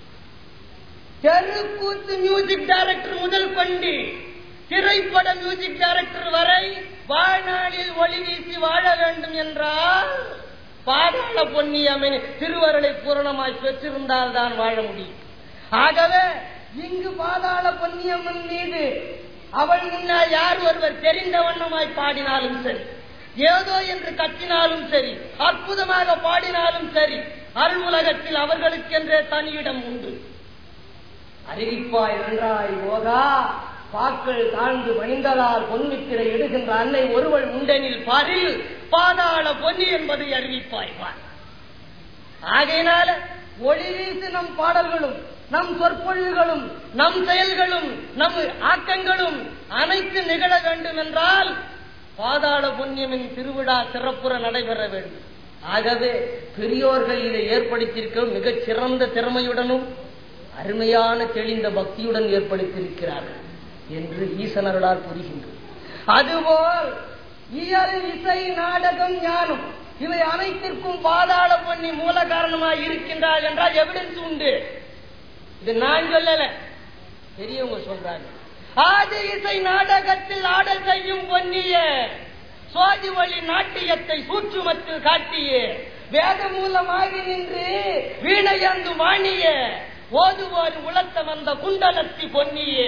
தெருக்கூத்து மியூசிக் டைரக்டர் முதல் கொண்டு திரைப்பட மியூசிக் டைரக்டர் வரை வாழ்நாளில் ஒளி வீசி வாழ வேண்டும் என்றால் பாதாள பொன்னியம்மன் திருவருளை பூரணமாய் பெற்றிருந்தால் தான் வாழ முடியும் ஆகவே இங்கு பாதாள பொன்னியம்மன் மீது அவள் முன்னால் யார் ஒருவர் தெரிந்த வண்ணமாய் பாடினாலும் சரி ஏதோ என்று கத்தினாலும் சரி அற்புதமாக பாடினாலும் சரி அருள் உலகத்தில் அவர்களுக்கென்றே தனியிடம் உண்டு அறிவிப்பாய் நன்றாய் போகா பாக்கள் தாழ்ந்து பணிந்ததால் பொன்னித்திரை எடுகின்ற அன்னை ஒருவள் உண்டனில் பாரில் பாதாள பொன்னி என்பதை அறிவிப்பாய் பார் ஆகையினால ஒளி வீசு நம் பாடல்களும் நம் சொற்பொழிவுகளும் நம் செயல்களும் நம் ஆக்கங்களும் அனைத்து நிகழ வேண்டும் என்றால் பாதாள புண்ணியமின் திருவிழா சிறப்புற நடைபெற வேண்டும் ஆகவே பெரியோர்கள் இதை ஏற்படுத்தியிருக்க மிகச் சிறந்த திறமையுடனும் அருமையான தெளிந்த பக்தியுடன் ஏற்படுத்தியிருக்கிறார்கள் என்று ஈசனர்களால் புரிகின்றது அதுபோல் இயல் இசை நாடகம் ஞானம் இவை அனைத்திற்கும் பாதாள பொன்னி மூல காரணமாக இருக்கின்றார் என்றால் எவிடன்ஸ் உண்டு இது நான் சொல்லல பெரியவங்க சொல்றாங்க ஆதி இசை நாடகத்தில் ஆடல் செய்யும் பொன்னிய சுவாதி வழி நாட்டியத்தை சூற்றுமத்தில் காட்டிய வேத மூலமாகி நின்று வீணையந்து வாணிய ஓதுவோர் உலத்த வந்த குண்டலத்தி பொன்னியே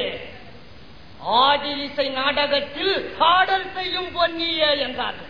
ஆதி இசை நாடகத்தில் ஆடல் செய்யும் பொன்னியே என்றார்கள்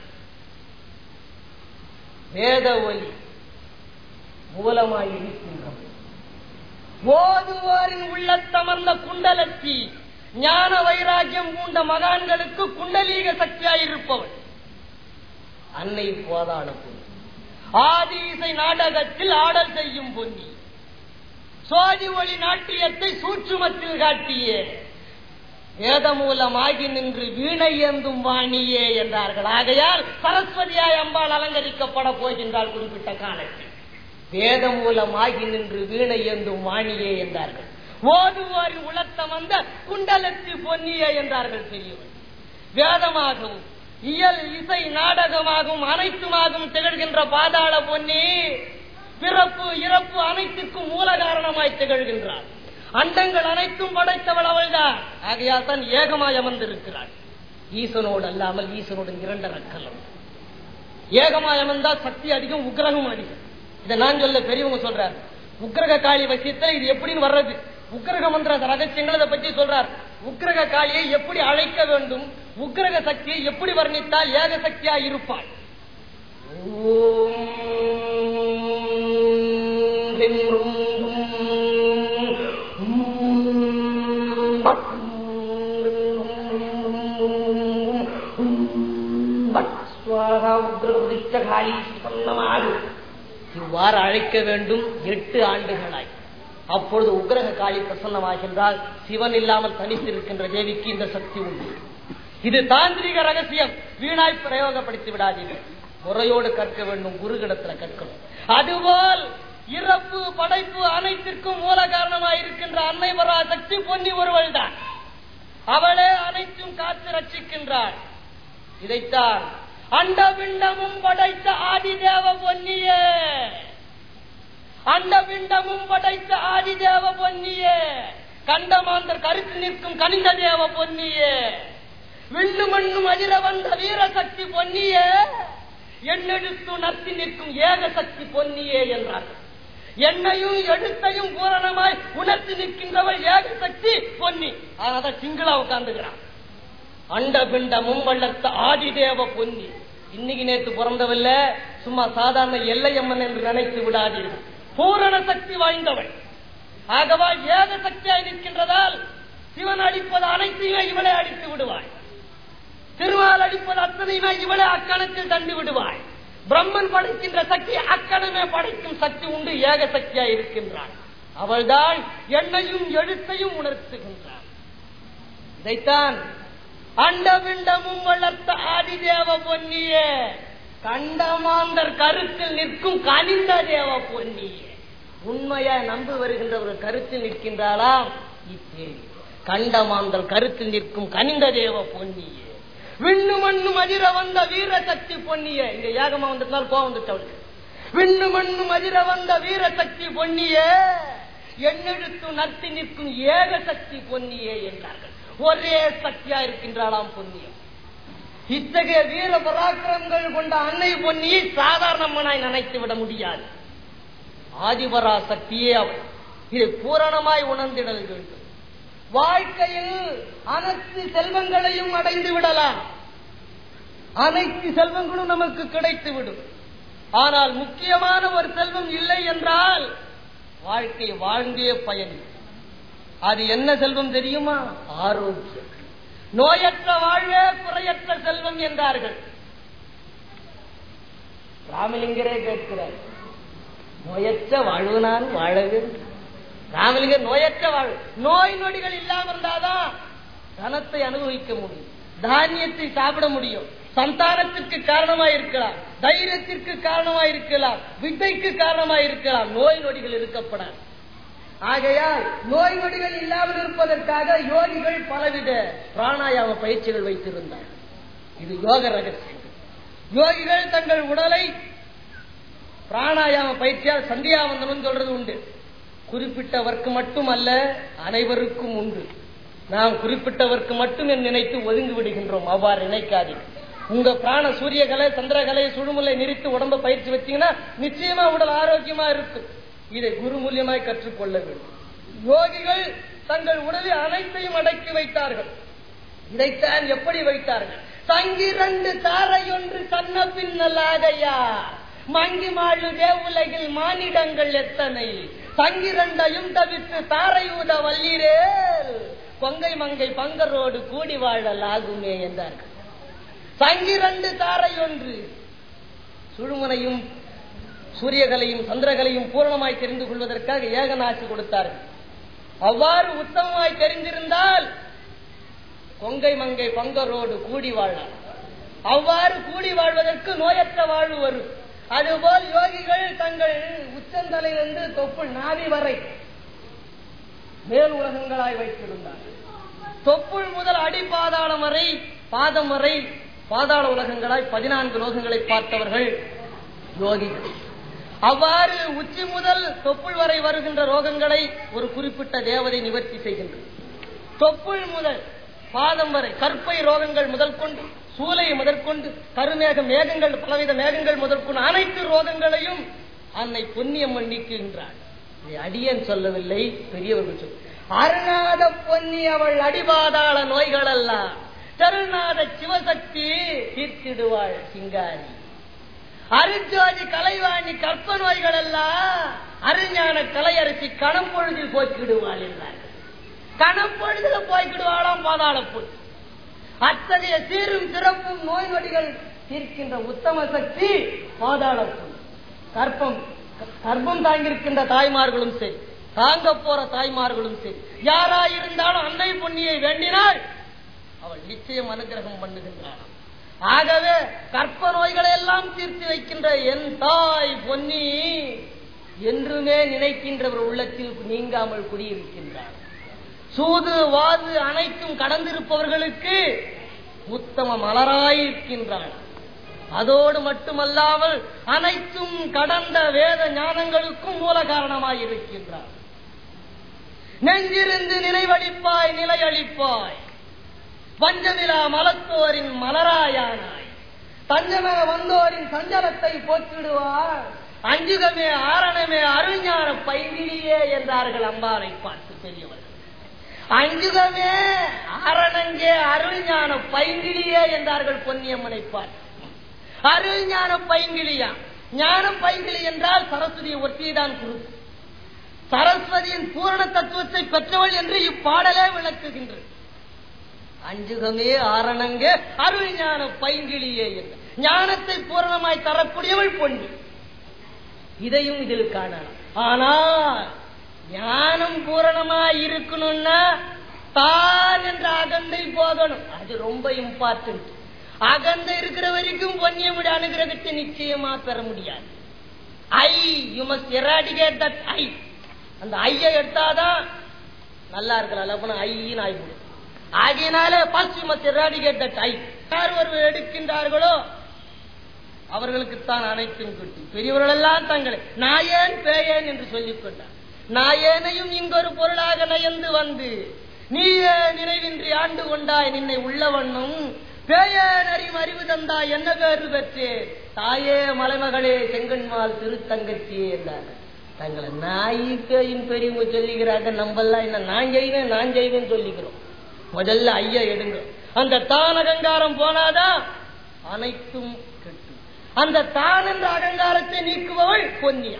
வேத ஒலி மூலமாய் இருக்கின்றது ஓதுவோரின் உள்ளத்தமர்ந்த குண்டலத்தி ஞான வைராக்கியம் பூண்ட மகான்களுக்கு குண்டலீக சக்தியாயிருப்பவள் அன்னை போதான பொன்னி ஆதி இசை நாடகத்தில் ஆடல் செய்யும் பொன்னி சோதி ஒளி நாட்டியத்தை சூற்றுமத்தில் காட்டிய வேதமூலமாகி நின்று வீணை ஏந்தும் வாணியே என்றார்கள் ஆகையால் சரஸ்வதியாய் அம்பாள் அலங்கரிக்கப்பட போகின்றால் குறிப்பிட்ட காலத்தில் வேதமூலமாகி நின்று வீணை ஏந்தும் வாணியே என்றார்கள் ஓதுவோரின் உலத்தம் வந்த குண்டலத்தி பொன்னியே என்றார்கள் பெரியவர் வேதமாகவும் இயல் இசை நாடகமாகவும் அனைத்துமாகவும் திகழ்கின்ற பாதாள பொன்னி பிறப்பு இறப்பு அனைத்திற்கும் மூல காரணமாய் திகழ்கின்றார் அண்டங்கள் அனைத்தும் படைத்தவள் அவள்தான் ஆகையால் தான் ஏகமாய் அமர்ந்திருக்கிறாள் ஈசனோடு அல்லாமல் ஈசனோடு இரண்டர கலம் ஏகமாய் அமர்ந்தால் சக்தி அதிகம் உக்ரகம் அதிகம் இதை நான் சொல்ல பெரியவங்க சொல்றாரு உக்ரக காளி விஷயத்துல இது எப்படின்னு வர்றது உக்ரக மந்திர ரகசியங்கள் அதை பற்றி சொல்றார் உக்ரக காளியை எப்படி அழைக்க வேண்டும் உக்ரக சக்தியை எப்படி வர்ணித்தால் ஏக சக்தியா இருப்பாள் ஓம் உக்ரகாளி சொன்னமாறு இவ்வாறு அழைக்க வேண்டும் எட்டு ஆண்டுகளாய் அப்பொழுது உக்ரக காளி பிரசன்னமாகின்றால் சிவன் இல்லாமல் தனித்திருக்கின்ற தேவிக்கு இந்த சக்தி உண்டு இது தாந்திரிக ரகசியம் வீணாய் பிரயோகப்படுத்தி விடாதீர்கள் முறையோடு கற்க வேண்டும் குருகிடத்துல கற்கணும் அதுபோல் இறப்பு படைப்பு அனைத்திற்கும் மூல காரணமாய் இருக்கின்ற அன்னை வரா சக்தி பொன்னி ஒருவள் தான் அவளே அனைத்தும் காத்து ரட்சிக்கின்றாள் இதைத்தான் அண்டபிண்டமும் படைத்த ஆதிதேவ பொன்னியே அண்டபிண்டமும் படைத்த ஆதிதேவ பொன்னியே கண்டமாந்தர் கருத்து நிற்கும் கனிந்த தேவ பொன்னியே விண்ணு மண்ணும் அதிர வந்த வீரசக்தி பொன்னியே எண்ணெழுத்து நர்த்தி நிற்கும் ஏக சக்தி பொன்னியே என்றார்கள் என்னையும் எழுத்தையும் பூரணமாய் உணர்த்தி நிற்கின்றவள் ஏக சக்தி பொன்னி அதனால சிங்களா உட்கார்ந்துக்கிறான் அண்ட பிண்டமும் வளர்த்த ஆதிதேவ பொன்னி இன்னைக்கு நேற்று பிறந்தவல்ல சும்மா சாதாரண எல்லையம்மன் என்று நினைத்து விடாதீர்கள் பூரண சக்தி வாய்ந்தவள் ஆகவா ஏக சக்தியாய் நிற்கின்றதால் சிவன் அடிப்பது அனைத்தையுமே இவளை அடித்து விடுவாள் திருமால் அடிப்பது அத்தனையுமே இவளை அக்கணத்தில் தண்டு விடுவாள் பிரம்மன் படைக்கின்ற சக்தி அக்கணமே படைக்கும் சக்தி உண்டு ஏக சக்தியாய் இருக்கின்றாள் அவள்தான் எண்ணையும் எழுத்தையும் உணர்த்துகின்றாள் இதைத்தான் அண்டபிண்டமும் வளர்த்த ஆதிதேவ பொன்னியே கண்டமாந்தர் கருத்தில் நிற்கும் கனிந்த தேவ பொன்னியே உண்மையா நம்பி வருகின்ற ஒரு கருத்தில் நிற்கின்றாளாம் இத்தேவி கண்டமாந்தல் கருத்தில் நிற்கும் கனிந்த தேவ பொன்னியே விண்ணு மண்ணும் அதிர வந்த வீர சக்தி பொன்னியே இங்க ஏகமா வந்ததுனால போக வந்துட்டு அவளுக்கு விண்ணு மண்ணும் அதிர வந்த வீர சக்தி பொன்னியே எண்ணெடுத்து நர்த்தி நிற்கும் ஏக சக்தி பொன்னியே என்றார்கள் ஒரே சக்தியா இருக்கின்றாளாம் பொன்னியம் இத்தகைய வீர பராக்கிரமங்கள் கொண்ட அன்னை பொன்னியை சாதாரணமனாய் நினைத்து விட முடியாது ஆதிபரா சக்தியே அவள் இதை பூரணமாய் உணர்ந்திடல் வேண்டும் வாழ்க்கையில் அனைத்து செல்வங்களையும் அடைந்து விடலாம் அனைத்து செல்வங்களும் நமக்கு கிடைத்து விடும் ஆனால் முக்கியமான ஒரு செல்வம் இல்லை என்றால் வாழ்க்கை வாழ்ந்தே பயன் அது என்ன செல்வம் தெரியுமா ஆரோக்கியம் நோயற்ற வாழ்வே குறையற்ற செல்வம் என்றார்கள் ராமலிங்கரே கேட்கிறார் நோயற்ற வாழ்வு நான் வாழ வேண்டும் ராமலிங்கர் நோயற்ற வாழ்வு நோய் நொடிகள் இல்லாம இருந்தாதான் தனத்தை அனுபவிக்க முடியும் தானியத்தை சாப்பிட முடியும் சந்தானத்திற்கு காரணமா இருக்கலாம் தைரியத்திற்கு காரணமா இருக்கலாம் வித்தைக்கு காரணமா இருக்கலாம் நோய் நொடிகள் இருக்கப்படாது ஆகையால் நோய் நொடிகள் இல்லாமல் இருப்பதற்காக யோகிகள் பலவித பிராணாயாம பயிற்சிகள் வைத்திருந்தார் இது யோக ரகசியம் யோகிகள் தங்கள் உடலை பிராணாயாம பயிற்சியால் சந்தியாவந்தனம் சொல்றது உண்டு குறிப்பிட்டவர்க்கு மட்டும் அல்ல அனைவருக்கும் உண்டு நாம் குறிப்பிட்டவர்க்கு மட்டும் என் நினைத்து ஒதுங்கி விடுகின்றோம் அவ்வாறு நினைக்காதீங்க உங்க பிராண சூரியகலை சந்திரகலை சுழுமுலை நிறுத்தி உடம்ப பயிற்சி வச்சீங்கன்னா நிச்சயமா உடல் ஆரோக்கியமா இருக்கும் இதை குரு மூலியமாய் கற்றுக்கொள்ள வேண்டும் யோகிகள் தங்கள் உடலில் அனைத்தையும் அடக்கி வைத்தார்கள் இதைத்தான் எப்படி வைத்தார்கள் சங்கிரண்டு தாரையொன்று சன்ன பின்னலாகையா மங்கி மாழுதே உலகில் மானிடங்கள் எத்தனை சங்கிரண்டையும் தவிர்த்து தாரை ஊத வல்லீரேல் கொங்கை மங்கை பங்கரோடு கூடி வாழல் ஆகுமே என்றார்கள் சங்கிரண்டு தாரை ஒன்று சுழுமுனையும் சூரியகலையும் சந்திரகலையும் பூரணமாய் தெரிந்து கொள்வதற்காக ஏகநாசி கொடுத்தார்கள் அவ்வாறு உத்தமமாய் தெரிந்திருந்தால் கொங்கை மங்கை பங்கரோடு கூடி வாழலாம் அவ்வாறு கூடி வாழ்வதற்கு நோயற்ற வாழ்வு வரும் அதுபோல் யோகிகள் தங்கள் உச்சந்தலையிலிருந்து தொப்புள் நாவி வரை மேல் உலகங்களாய் வைத்திருந்தார்கள் தொப்புள் முதல் அடிபாதாளம் வரை பாதம் வரை பாதாள உலகங்களாய் பதினான்கு லோகங்களை பார்த்தவர்கள் யோகிகள் அவ்வாறு உச்சி முதல் தொப்புள் வரை வருகின்ற ரோகங்களை ஒரு குறிப்பிட்ட தேவதை நிவர்த்தி செய்கின்றது தொப்புள் முதல் பாதம் வரை கற்பை ரோகங்கள் முதல் கொண்டு சூலை முதற்கொண்டு கருமேக மேகங்கள் பலவித மேகங்கள் முதற்கொண்டு அனைத்து ரோகங்களையும் அன்னை பொன்னியம்மன் நீக்குகின்றாள் இதை அடியன் சொல்லவில்லை பெரியவர்கள் சொல்ல அருணாத பொன்னி அவள் அடிபாதாள நோய்கள் எல்லாம் தருணாத சிவசக்தி தீர்த்திடுவாள் சிங்காரி அருஜோதி கலைவாணி கற்ப நோய்கள் எல்லாம் அருஞான கலையரசி கணம் பொழுதில் போக்கிடுவாள் என்றார்கள் கணம் பொழுதுல போய்க்கிடுவாளாம் பாதாள பொண்ணு அத்தகைய சீரும் சிறப்பும் நோய் நொடிகள் தீர்க்கின்ற உத்தம சக்தி பாதாளத்தில் கற்பம் கர்ப்பம் தாங்கியிருக்கின்ற தாய்மார்களும் சரி தாங்க போற தாய்மார்களும் சரி யாராயிருந்தாலும் அன்னை பொன்னியை வேண்டினால் அவள் நிச்சயம் அனுகிரகம் பண்ணுகின்றாள் ஆகவே கற்ப நோய்களை எல்லாம் தீர்த்து வைக்கின்ற என் தாய் பொன்னி என்றுமே நினைக்கின்றவர் உள்ளத்தில் நீங்காமல் குடியிருக்கின்றார் சூது வாது அனைத்தும் கடந்திருப்பவர்களுக்கு உத்தம மலராயிருக்கின்றாள் அதோடு மட்டுமல்லாமல் அனைத்தும் கடந்த வேத ஞானங்களுக்கும் மூல காரணமாயிருக்கின்றார் நெஞ்சிருந்து நினைவளிப்பாய் நிலையளிப்பாய் பஞ்சமிலா மலத்தோரின் மலராயானாய் தஞ்சமென வந்தோரின் சஞ்சலத்தை போக்கிடுவார் அஞ்சுகமே ஆரணமே அருஞான பைங்கிலியே என்றார்கள் அம்பாரை பார்த்து பெரியவர்கள் அஞ்சுகமே ஆரணங்கே அருள்ஞான பைங்கிலியே என்றார்கள் பொன்னியம்மனை பார்த்து அருள் ஞான பைங்கிலியா ஞானம் பைங்கிலி என்றால் சரஸ்வதியை ஒட்டியதான் குரு சரஸ்வதியின் பூரண தத்துவத்தை பெற்றவள் என்று இப்பாடலே விளக்குகின்றது அஞ்சுகமே ஆரணங்க அருள் ஞான பைங்கிலியே என்று ஞானத்தை பூரணமாய் தரக்கூடியவள் பொண்ணு இதையும் இதில் காணலாம் ஆனால் ஞானம் பூரணமாய் இருக்கணும்னா தான் என்ற அகந்தை போகணும் அது ரொம்ப இம்பார்ட்டன்ட் அகந்த இருக்கிற வரைக்கும் பொன்னியமுடி அனுகிரகத்தை நிச்சயமா பெற முடியாது I you must eradicate that I அந்த ஐயை எடுத்தாதான் நல்லா இருக்கலாம் லப்பன ஐயின்னு ஆகிவிடும் ஆகையினாலே first you must eradicate that I யார் ஒருவர் எடுக்கின்றார்களோ அவர்களுக்குத்தான் அனைத்தும் கிட்டும் பெரியவர்கள் எல்லாம் தங்களை நாயேன் பேயேன் என்று சொல்லிக் கொண்டார் நாயேனையும் இங்கொரு பொருளாக நயந்து வந்து நீயே நினைவின்றி ஆண்டு கொண்டாய் நின்னை உள்ளவண்ணும் பேயேன் அறிவு அறிவு தந்தாய் என்ன பேரு பெற்றே தாயே மலைமகளே செங்கன்மால் திருத்தங்கச்சியே என்றார் தங்களை நாய் பேயின் பெரியவங்க சொல்லிக்கிறாங்க நம்மெல்லாம் என்ன நான் செய்வேன் நான் செய்வேன் சொல்லிக்கிறோம் முதல்ல ஐயா எடுங்க அந்த தான் அகங்காரம் போனாதான் அனைத்தும் கெட்டும் அந்த தான் என்ற அகங்காரத்தை நீக்குபவள் பொன்னியா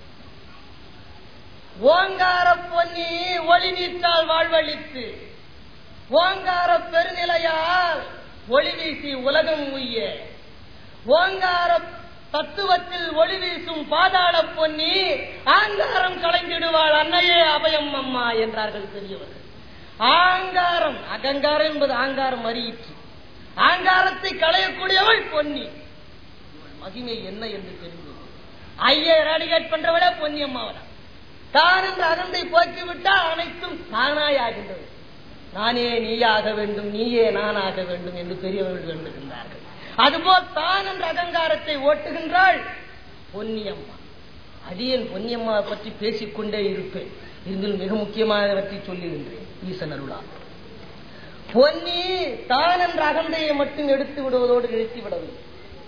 ஓங்கார பொன்னி ஒளி நீற்றால் வாழ்வழித்து ஓங்கார பெருநிலையால் ஒளி வீசி உலகம் உய்ய ஓங்கார தத்துவத்தில் ஒளி வீசும் பாதாள பொன்னி ஆங்காரம் கலைந்திடுவாள் அன்னையே அபயம் அம்மா என்றார்கள் பெரியவர்கள் ஆங்காரம் அகங்காரம் என்பது ஆங்காரம் அறியிற்று ஆங்காரத்தை களையக்கூடியவள் பொன்னி இவள் மகிமை என்ன என்று தெரிந்து ஐயா எராடிகேட் பண்றவளே பொன்னி அம்மாவதான் தான் என்ற அகந்தை போக்கிவிட்டா அனைத்தும் தானாய் ஆகின்றது நானே நீயாக வேண்டும் நீயே நானாக வேண்டும் என்று பெரியவர்கள் வேண்டுகின்றார்கள் அதுபோல் தான் என்ற அகங்காரத்தை ஓட்டுகின்றாள் பொன்னியம்மா அடியன் பொன்னியம்மா பற்றி பேசிக்கொண்டே இருப்பேன் இதில் மிக முக்கியமானவற்றை சொல்லுகின்றேன் ஈசன் அருளா பொன்னி தான் என்ற அகந்தையை மட்டும் எடுத்து விடுவதோடு நிறுத்தி விடவில்லை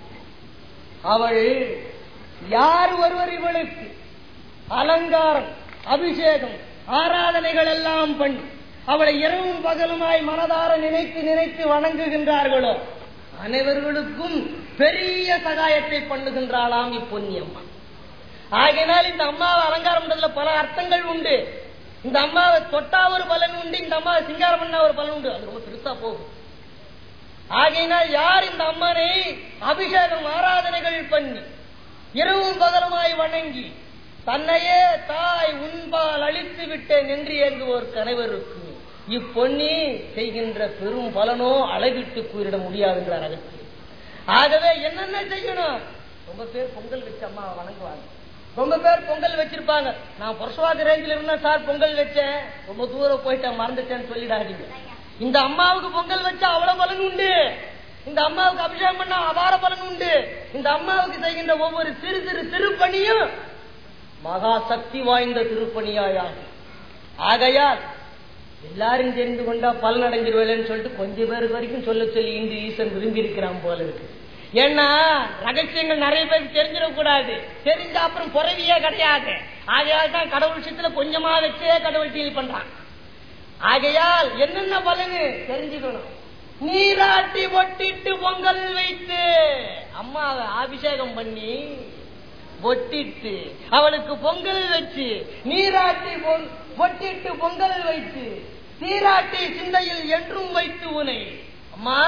அவள் யார் ஒருவர் இவளுக்கு அலங்காரம் அபிஷேகம் ஆராதனைகள் எல்லாம் பண்ணி அவளை இரவும் பகலுமாய் மனதார நினைத்து நினைத்து வணங்குகின்றார்களோ அனைவர்களுக்கும் பெரிய சகாயத்தை பண்ணுகின்றாளாம் இப்பொன்னியம்மா ஆகையினால் இந்த அம்மாவை அலங்காரம் பண்றதுல பல அர்த்தங்கள் உண்டு இந்த அம்மாவை தொட்டா ஒரு பலன் உண்டு இந்த அம்மாவை சிங்காரம் பண்ணா ஒரு பலன் உண்டு அது ரொம்ப பெருசா போகும் ஆகையினால் யார் இந்த அம்மனை அபிஷேகம் ஆராதனைகள் பண்ணி இரவும் பகலுமாய் வணங்கி தன்னையே தாய் உன்பால் அழித்து விட்டேன் என்று இயங்குவோர் கணவருக்கு இப்பொன்னி செய்கின்ற பெரும் பலனோ அளவிட்டு கூறிட முடியாதுங்கிறார் அகத்தியர் ஆகவே என்னென்ன செய்யணும் ரொம்ப பேர் பொங்கல் வச்சு அம்மா வணங்குவாங்க ரொம்ப பேர் பொங்கல் வச்சிருப்பாங்க நான் புரசவாதி ரேஞ்சில் இருந்தேன் சார் பொங்கல் வச்சேன் ரொம்ப தூரம் போயிட்டேன் மறந்துட்டேன்னு சொல்லிடாதீங்க இந்த அம்மாவுக்கு பொங்கல் வச்சா அவ்வளவு பலன் உண்டு இந்த அம்மாவுக்கு அபிஷேகம் பண்ணா அபார பலன் உண்டு இந்த அம்மாவுக்கு செய்கின்ற ஒவ்வொரு சிறு சிறு திருப்பணியும் மகா சக்தி வாய்ந்த திருப்பணியாயாகும் ஆகையால் எல்லாரும் தெரிந்து கொண்டா பலன் அடைஞ்சிருவேன்னு சொல்லிட்டு கொஞ்சம் பேருக்கு வரைக்கும் சொல்ல சொல்லி இன்று ஈசன் விரும்பி இருக்கிறான் போல இருக்கு ஏன்னா ரகசியங்கள் நிறைய பேருக்கு தெரிஞ்சிடக்கூடாது தெரிஞ்ச அப்புறம் புறவியே கிடையாது ஆகையால் தான் கடவுள் விஷயத்துல கொஞ்சமா வச்சே கடவுள் டீல் பண்றான் ஆகையால் என்னென்ன பலனு தெரிஞ்சுக்கணும் நீராட்டி ஒட்டிட்டு பொங்கல் வைத்து அம்மாவை அபிஷேகம் பண்ணி ஒட்டிட்டு அவளுக்கு பொங்கல் வச்சு நீராட்டி பொங்- ஒட்டிட்டு பொங்கல் வைத்து சீராட்டி சிந்தையில் என்றும் வைத்து உனை அம்மா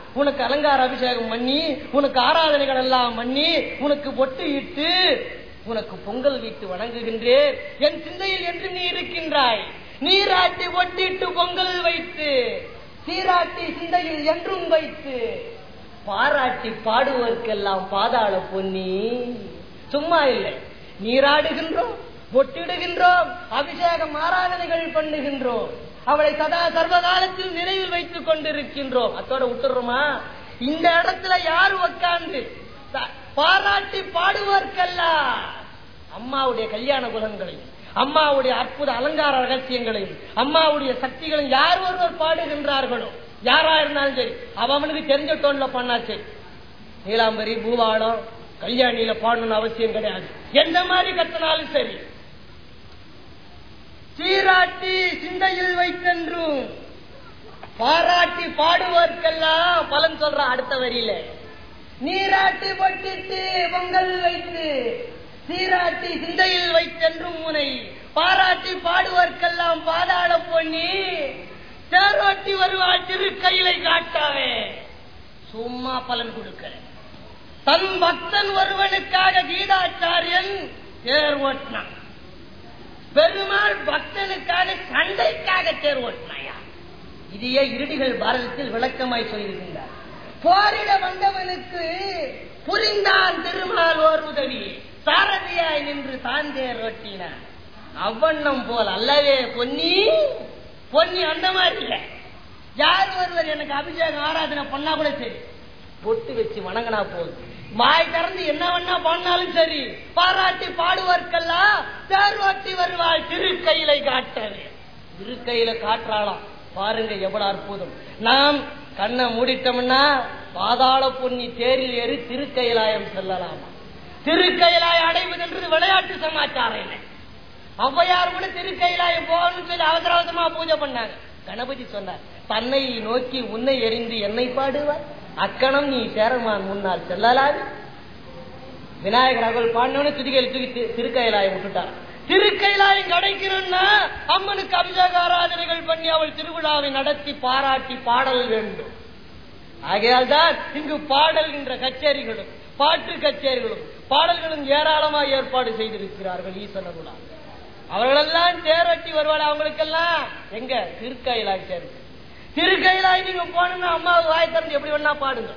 உனக்கு அலங்கார அபிஷேகம் பண்ணி உனக்கு ஆராதனைகள் எல்லாம் பண்ணி உனக்கு பொட்டு இட்டு உனக்கு பொங்கல் வைத்து வணங்குகின்றேன் என் சிந்தையில் என்று நீ இருக்கின்றாய் நீராட்டி ஒட்டிட்டு பொங்கல் வைத்து சீராட்டி சிந்தையில் என்றும் வைத்து பாராட்டி பாடுவதற்கெல்லாம் பாதாள பொன்னி சும்மா இல்லை நீராடுகின்றோம் பொட்டிடுகின்றோம் அபிஷேகம் ஆராதனைகள் பண்ணுகின்றோம் அவளை சதா சர்வகாலத்தில் நினைவில் வைத்துக் கொண்டிருக்கின்றோம் அத்தோட விட்டுறோமா இந்த இடத்துல யார் உட்கார்ந்து ச- பாராட்டி பாடுவதற்கெல்லாம் அம்மாவுடைய கல்யாண குலங்களையும் அம்மாவுடைய அற்புத அலங்கார ரகசியங்களையும் அம்மாவுடைய சக்திகளையும் யார் ஒருவர் பாடுகின்றார்களோ யாரா இருந்தாலும் சரி அவனுக்கு தெரிஞ்ச டோன்ல பண்ணா சரி நீலாம்பரி பூவாளம் கல்யாணியில பாடணும்னு அவசியம் கிடையாது எந்த மாதிரி கத்தினாலும் சரி சீராட்டி சிந்தையில் வைத்தென்றும் பாராட்டி பாடுவதற்கெல்லாம் பலன் சொல்ற அடுத்த வரியில நீராட்டி பட்டிட்டு பொங்கல் வைத்து சீராட்டி சிந்தையில் வைத்தென்றும் முனை பாராட்டி பாடுவதற்கெல்லாம் பாதாள பொன்னி தேரோட்டி வருவாள் திருக்கையிலை காட்டாவே சும்மா பலன் கொடுக்கிற தன் பக்தன் ஒருவனுக்காக கீதாச்சாரியன் தேர் ஓட்டினான் பெருமாள் பக்தனுக்காக சண்டைக்காக தேர் ஓட்டினாயா இதையே இருடிகள் பாரதத்தில் விளக்கமாய் சொல்லியிருக்கின்றார் போரிட வந்தவனுக்கு புரிந்தான் திருமால் ஓர் உதவி சாரதியாய் நின்று தான் தேர் ஓட்டினான் அவ்வண்ணம் போல் அல்லவே பொன்னி பொன்னி அந்த மாதிரி இல்ல யார் ஒருவர் எனக்கு அபிஷேகம் ஆராதனை பண்ணா கூட சரி பொட்டு வச்சு வணங்கினா போதும் வாய் திறந்து என்ன வேணா பண்ணாலும் சரி பாராட்டி பாடுவதற்கெல்லாம் தேர்வாட்டி வருவாள் திருக்கையிலை காட்டவே திருக்கையில காட்டுறாளாம் பாருங்க எவ்வளவு அற்புதம் நாம் கண்ணை மூடிட்டோம்னா பாதாள பொன்னி தேரில் ஏறி திருக்கையிலாயம் செல்லலாமா திருக்கையிலாயம் அடைவதென்றது விளையாட்டு சமாச்சாரம் இல்லை ஔவையார் கூட திருக்கையிலாயம் போகணும்னு சொல்லி அவசர அவசரமா பூஜை பண்ணாங்க கணபதி சொன்னார் தன்னை நோக்கி உன்னை எறிந்து என்னை பாடுவார் அக்கணம் நீ சேரமான் முன்னால் செல்லலாது விநாயகர் அவர்கள் பாண்டவனே துதிகையில் தூக்கி தி- திருக்கையிலாயம் விட்டுட்டார் திருக்கையிலாயம் கிடைக்கணும்னா அம்மனுக்கு அபிஷேக ஆராதனைகள் பண்ணி அவள் திருவிழாவை நடத்தி பாராட்டி பாடல் வேண்டும் ஆகையால் தான் இங்கு பாடல் என்ற கச்சேரிகளும் பாட்டு கச்சேரிகளும் பாடல்களும் ஏராளமாக ஏற்பாடு செய்திருக்கிறார்கள் ஈசனருடா அவர்களெல்லாம் தேரட்டி வருவாள் அவங்களுக்கெல்லாம் எங்க திருக்கையிலாய் சேரு திருக்கையிலாய் நீங்க போனீங்கன்னா அம்மாவுக்கு வாய் திறந்து எப்படி வேணா பாடுங்க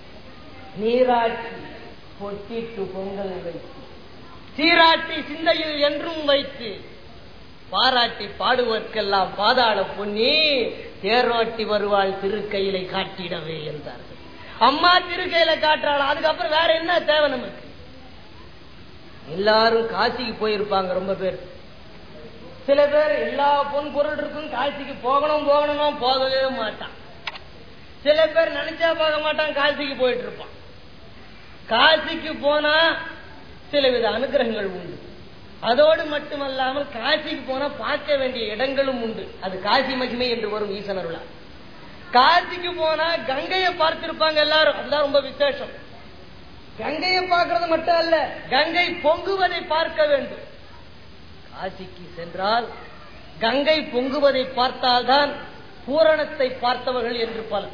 நீராட்டி பொட்டிட்டு பொங்கல் வைத்து சீராட்டி சிந்தையில் என்றும் வைத்து பாராட்டி பாடுவதற்கெல்லாம் பாதாள பொன்னி தேரோட்டி வருவாள் திருக்கையிலை காட்டிடவே என்றார்கள் அம்மா திருக்கையில காட்டுறாள் அதுக்கப்புறம் வேற என்ன தேவை நமக்கு எல்லாரும் காசிக்கு போயிருப்பாங்க ரொம்ப பேர் சில பேர் எல்லா பொன் பொருள் இருக்கும் காசிக்கு போகணும் போகணும் போகவே மாட்டான் சில பேர் நினைச்சா போக மாட்டான் காசிக்கு போயிட்டு இருப்பான் காசிக்கு போனா சில வித அனுகிரகங்கள் உண்டு அதோடு மட்டுமல்லாமல் காசிக்கு போனா பார்க்க வேண்டிய இடங்களும் உண்டு அது காசி மகிமை என்று வரும் ஈசனருளா காசிக்கு போனா கங்கையை பார்த்திருப்பாங்க எல்லாரும் அதுதான் ரொம்ப விசேஷம் கங்கையை பார்க்கறது மட்டும் அல்ல கங்கை பொங்குவதை பார்க்க வேண்டும் காசிக்கு சென்றால் கங்கை பொங்குவதை பார்த்தால்தான் பூரணத்தை பார்த்தவர்கள் என்று பலன்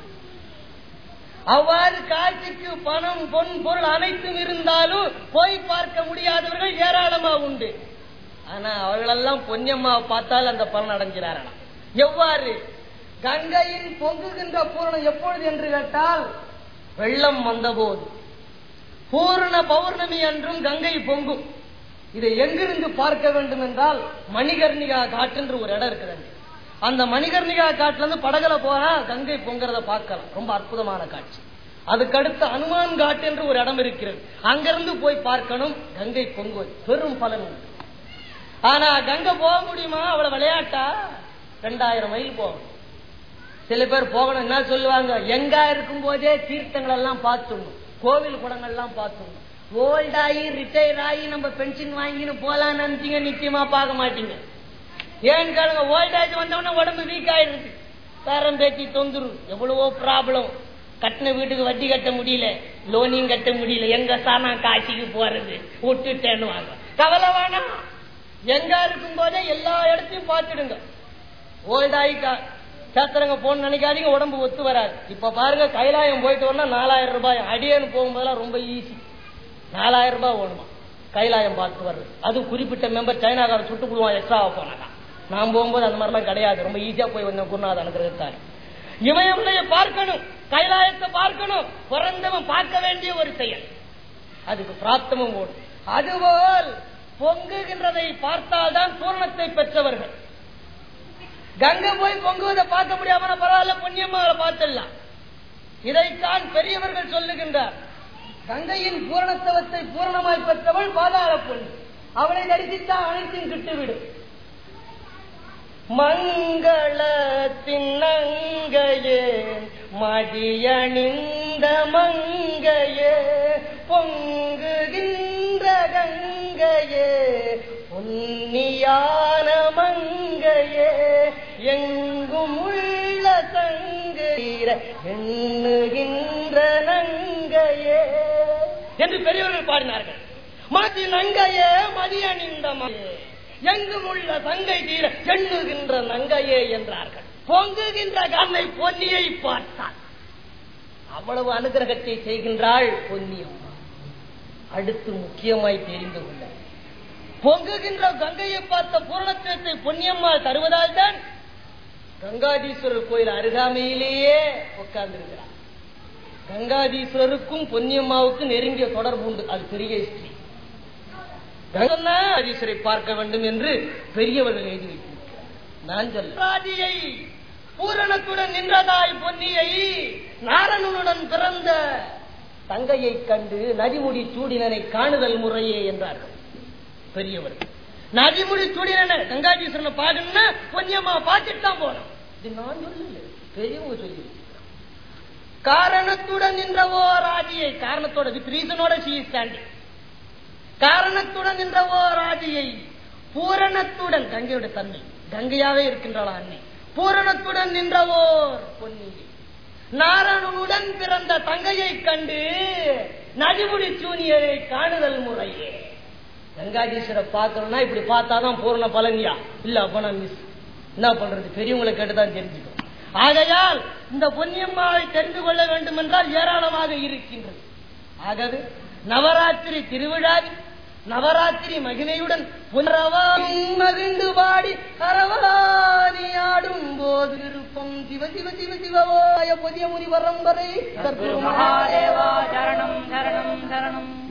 அவ்வாறு காட்சிக்கு பணம் பொன் பொருள் அனைத்தும் இருந்தாலும் போய் பார்க்க முடியாதவர்கள் ஏராளமா உண்டு ஆனா அவர்களெல்லாம் பொன்னியம்மா பார்த்தால் அந்த பலன் அடைஞ்சிறாராம் எவ்வாறு கங்கையின் பொங்குகின்ற பூரணம் எப்பொழுது என்று கேட்டால் வெள்ளம் வந்தபோது பூர்ண பௌர்ணமி அன்றும் கங்கை பொங்கும் இதை எங்கிருந்து பார்க்க வேண்டும் என்றால் மணிகர்ணிகா காட்டுன்ற ஒரு இடம் இருக்குது அந்த மணிகர்ணிகா காட்டுல இருந்து படகுல போனா கங்கை பொங்குறத பார்க்கலாம் ரொம்ப அற்புதமான காட்சி அதுக்கடுத்து அனுமான் காட்டு என்று ஒரு இடம் இருக்கிறது அங்கிருந்து போய் பார்க்கணும் கங்கை பொங்குவது பெரும் பலன் உண்டு ஆனா கங்கை போக முடியுமா அவளை விளையாட்டா ரெண்டாயிரம் மைல் போகணும் சில பேர் போகணும் என்ன சொல்லுவாங்க எங்கா இருக்கும் போதே தீர்த்தங்கள் எல்லாம் பார்த்துடணும் கோவில் குடங்கள் எல்லாம் பார்த்துடணும் ஓல்ட் ஆகி ரிட்டையர் ஆகி நம்ம பென்ஷன் வாங்கின்னு போலாம்னு நினைச்சீங்க நிச்சயமா பார்க்க மாட்டீங்க ஏன்னு கேளுங்க ஓல்ட் ஏஜ் வந்தவொடனே உடம்பு வீக் ஆயிடுது பேரம் பேத்தி தொந்துரு எவ்வளவோ ப்ராப்ளம் கட்டின வீட்டுக்கு வட்டி கட்ட முடியல லோனியும் கட்ட முடியல எங்க சானா காசிக்கு போறது விட்டுட்டேன்னு வாங்க கவலை வேணாம் எங்க இருக்கும் போதே எல்லா இடத்தையும் பார்த்துடுங்க ஓல்ட் ஆகி சாஸ்திரங்க போன்னு நினைக்காதீங்க உடம்பு ஒத்து வராது இப்ப பாருங்க கைலாயம் போயிட்டு வரனா நாலாயிரம் ரூபாய் அடியேன்னு போகும்போதெல்லாம் ரொம்ப ஈஸி நாலாயிரம் ரூபாய் ஓடுமா கைலாயம் பார்த்து வர்றது அது குறிப்பிட்ட மெம்பர் சைனாக்காரன் சுட்டு போடுவான் எக்ஸ்ட்ராவா போனாக்கா நான் போகும்போது அந்த மாதிரிலாம் கிடையாது ரொம்ப ஈஸியா போய் வந்தேன் குருநாத அனுகிரகத்தாரு இமயமலையை பார்க்கணும் கைலாயத்தை பார்க்கணும் பிறந்தவன் பார்க்க வேண்டிய ஒரு செயல் அதுக்கு பிராப்தமும் ஓடும் அதுபோல் பொங்குகின்றதை பார்த்தால்தான் பூரணத்தை பெற்றவர்கள் கங்கை போய் பொங்குவதை பார்க்க முடியாம பரவாயில்ல புண்ணியமாக பார்த்துடலாம் இதைத்தான் பெரியவர்கள் சொல்லுகின்றார் கங்கையின் பூரணத்துவத்தை பூரணமாய் பெற்றவள் பாதாள பொண்ணு அவளை தரிசித்தான் அனைத்தும் கிட்டுவிடும் மங்கள தின்னங்கையே மதியணிந்த மங்கையே பொங்குகின்ற கங்கையே பொன்னியான மங்கையே எங்கும் உள்ள சங்கீர எண்ணுகின்ற நங்கையே என்று பெரியவர்கள் பாடினார்கள் மதி நங்கையே மதியணிந்த மங்கையே எங்கும் உள்ள தங்கை தீர எண்ணுகின்ற நங்கையே என்றார்கள் பொங்குகின்ற கண்ணை பொன்னியை பார்த்தாள் அவ்வளவு அனுகிரகத்தை செய்கின்றாள் பொன்னியம்மா அடுத்து முக்கியமாய் தெரிந்து கொள்ள பொங்குகின்ற கங்கையை பார்த்த பூரணத்துவத்தை பொன்னியம்மா தருவதால் தான் கங்காதீஸ்வரர் கோயில் அருகாமையிலேயே உட்கார்ந்திருக்கிறார் கங்காதீஸ்வரருக்கும் பொன்னியம்மாவுக்கும் நெருங்கிய தொடர்பு உண்டு அது பெரிய ஹிஸ்டரி கங்காதீஸ்வரை பார்க்க வேண்டும் என்று பெரியவர்கள் எழுதி வைத்திருக்கிறார் நான் சொல்ல ராதியை பூரணத்துடன் நின்றதாய் பொன்னியை நாரணனுடன் பிறந்த தங்கையை கண்டு நதிமுடி சூடினனை காணுதல் முறையே என்றார்கள் பெரியவர்கள் நதிமுடி சூடினனை கங்காதீஸ்வரனை பார்க்கணும்னா பொன்னியம்மா பார்த்துட்டு தான் போனோம் இது நான் சொல்லல பெரியவங்க சொல்லி காரணத்துடன் நின்றவோ ராஜியை காரணத்தோட வித் ரீசனோட சி ஸ்டாண்டிங் காரணத்துடன் நின்றவோ ராஜியை பூரணத்துடன் கங்கையோட தன்மை கங்கையாவே இருக்கின்றாளா அன்னை பூரணத்துடன் நின்றவோர் பொன்னியை நாரணனுடன் பிறந்த தங்கையை கண்டு நதிமுடி சூனியரை காணுதல் முறையே கங்காதீஸ்வரை பார்க்கணும்னா இப்படி பார்த்தாதான் பூரண பலனியா இல்ல அப்ப நான் மிஸ் என்ன பண்றது பெரியவங்களை கேட்டுதான் தெரிஞ்சுக்கணும் ஆகையால் இந்த பொன்னியம்மாவை தெரிந்து கொள்ள வேண்டும் என்றால் ஏராளமாக இருக்கின்றது ஆகவே நவராத்திரி திருவிழாவில் நவராத்திரி மகிமையுடன் மகிழ்ந்து பாடி அரவாணி ஆடும் போது விருப்பம் சிவ சிவ சிவ சிவவாய புதிய முனி வரம்பரை மகாதேவா சரணம் சரணம் சரணம்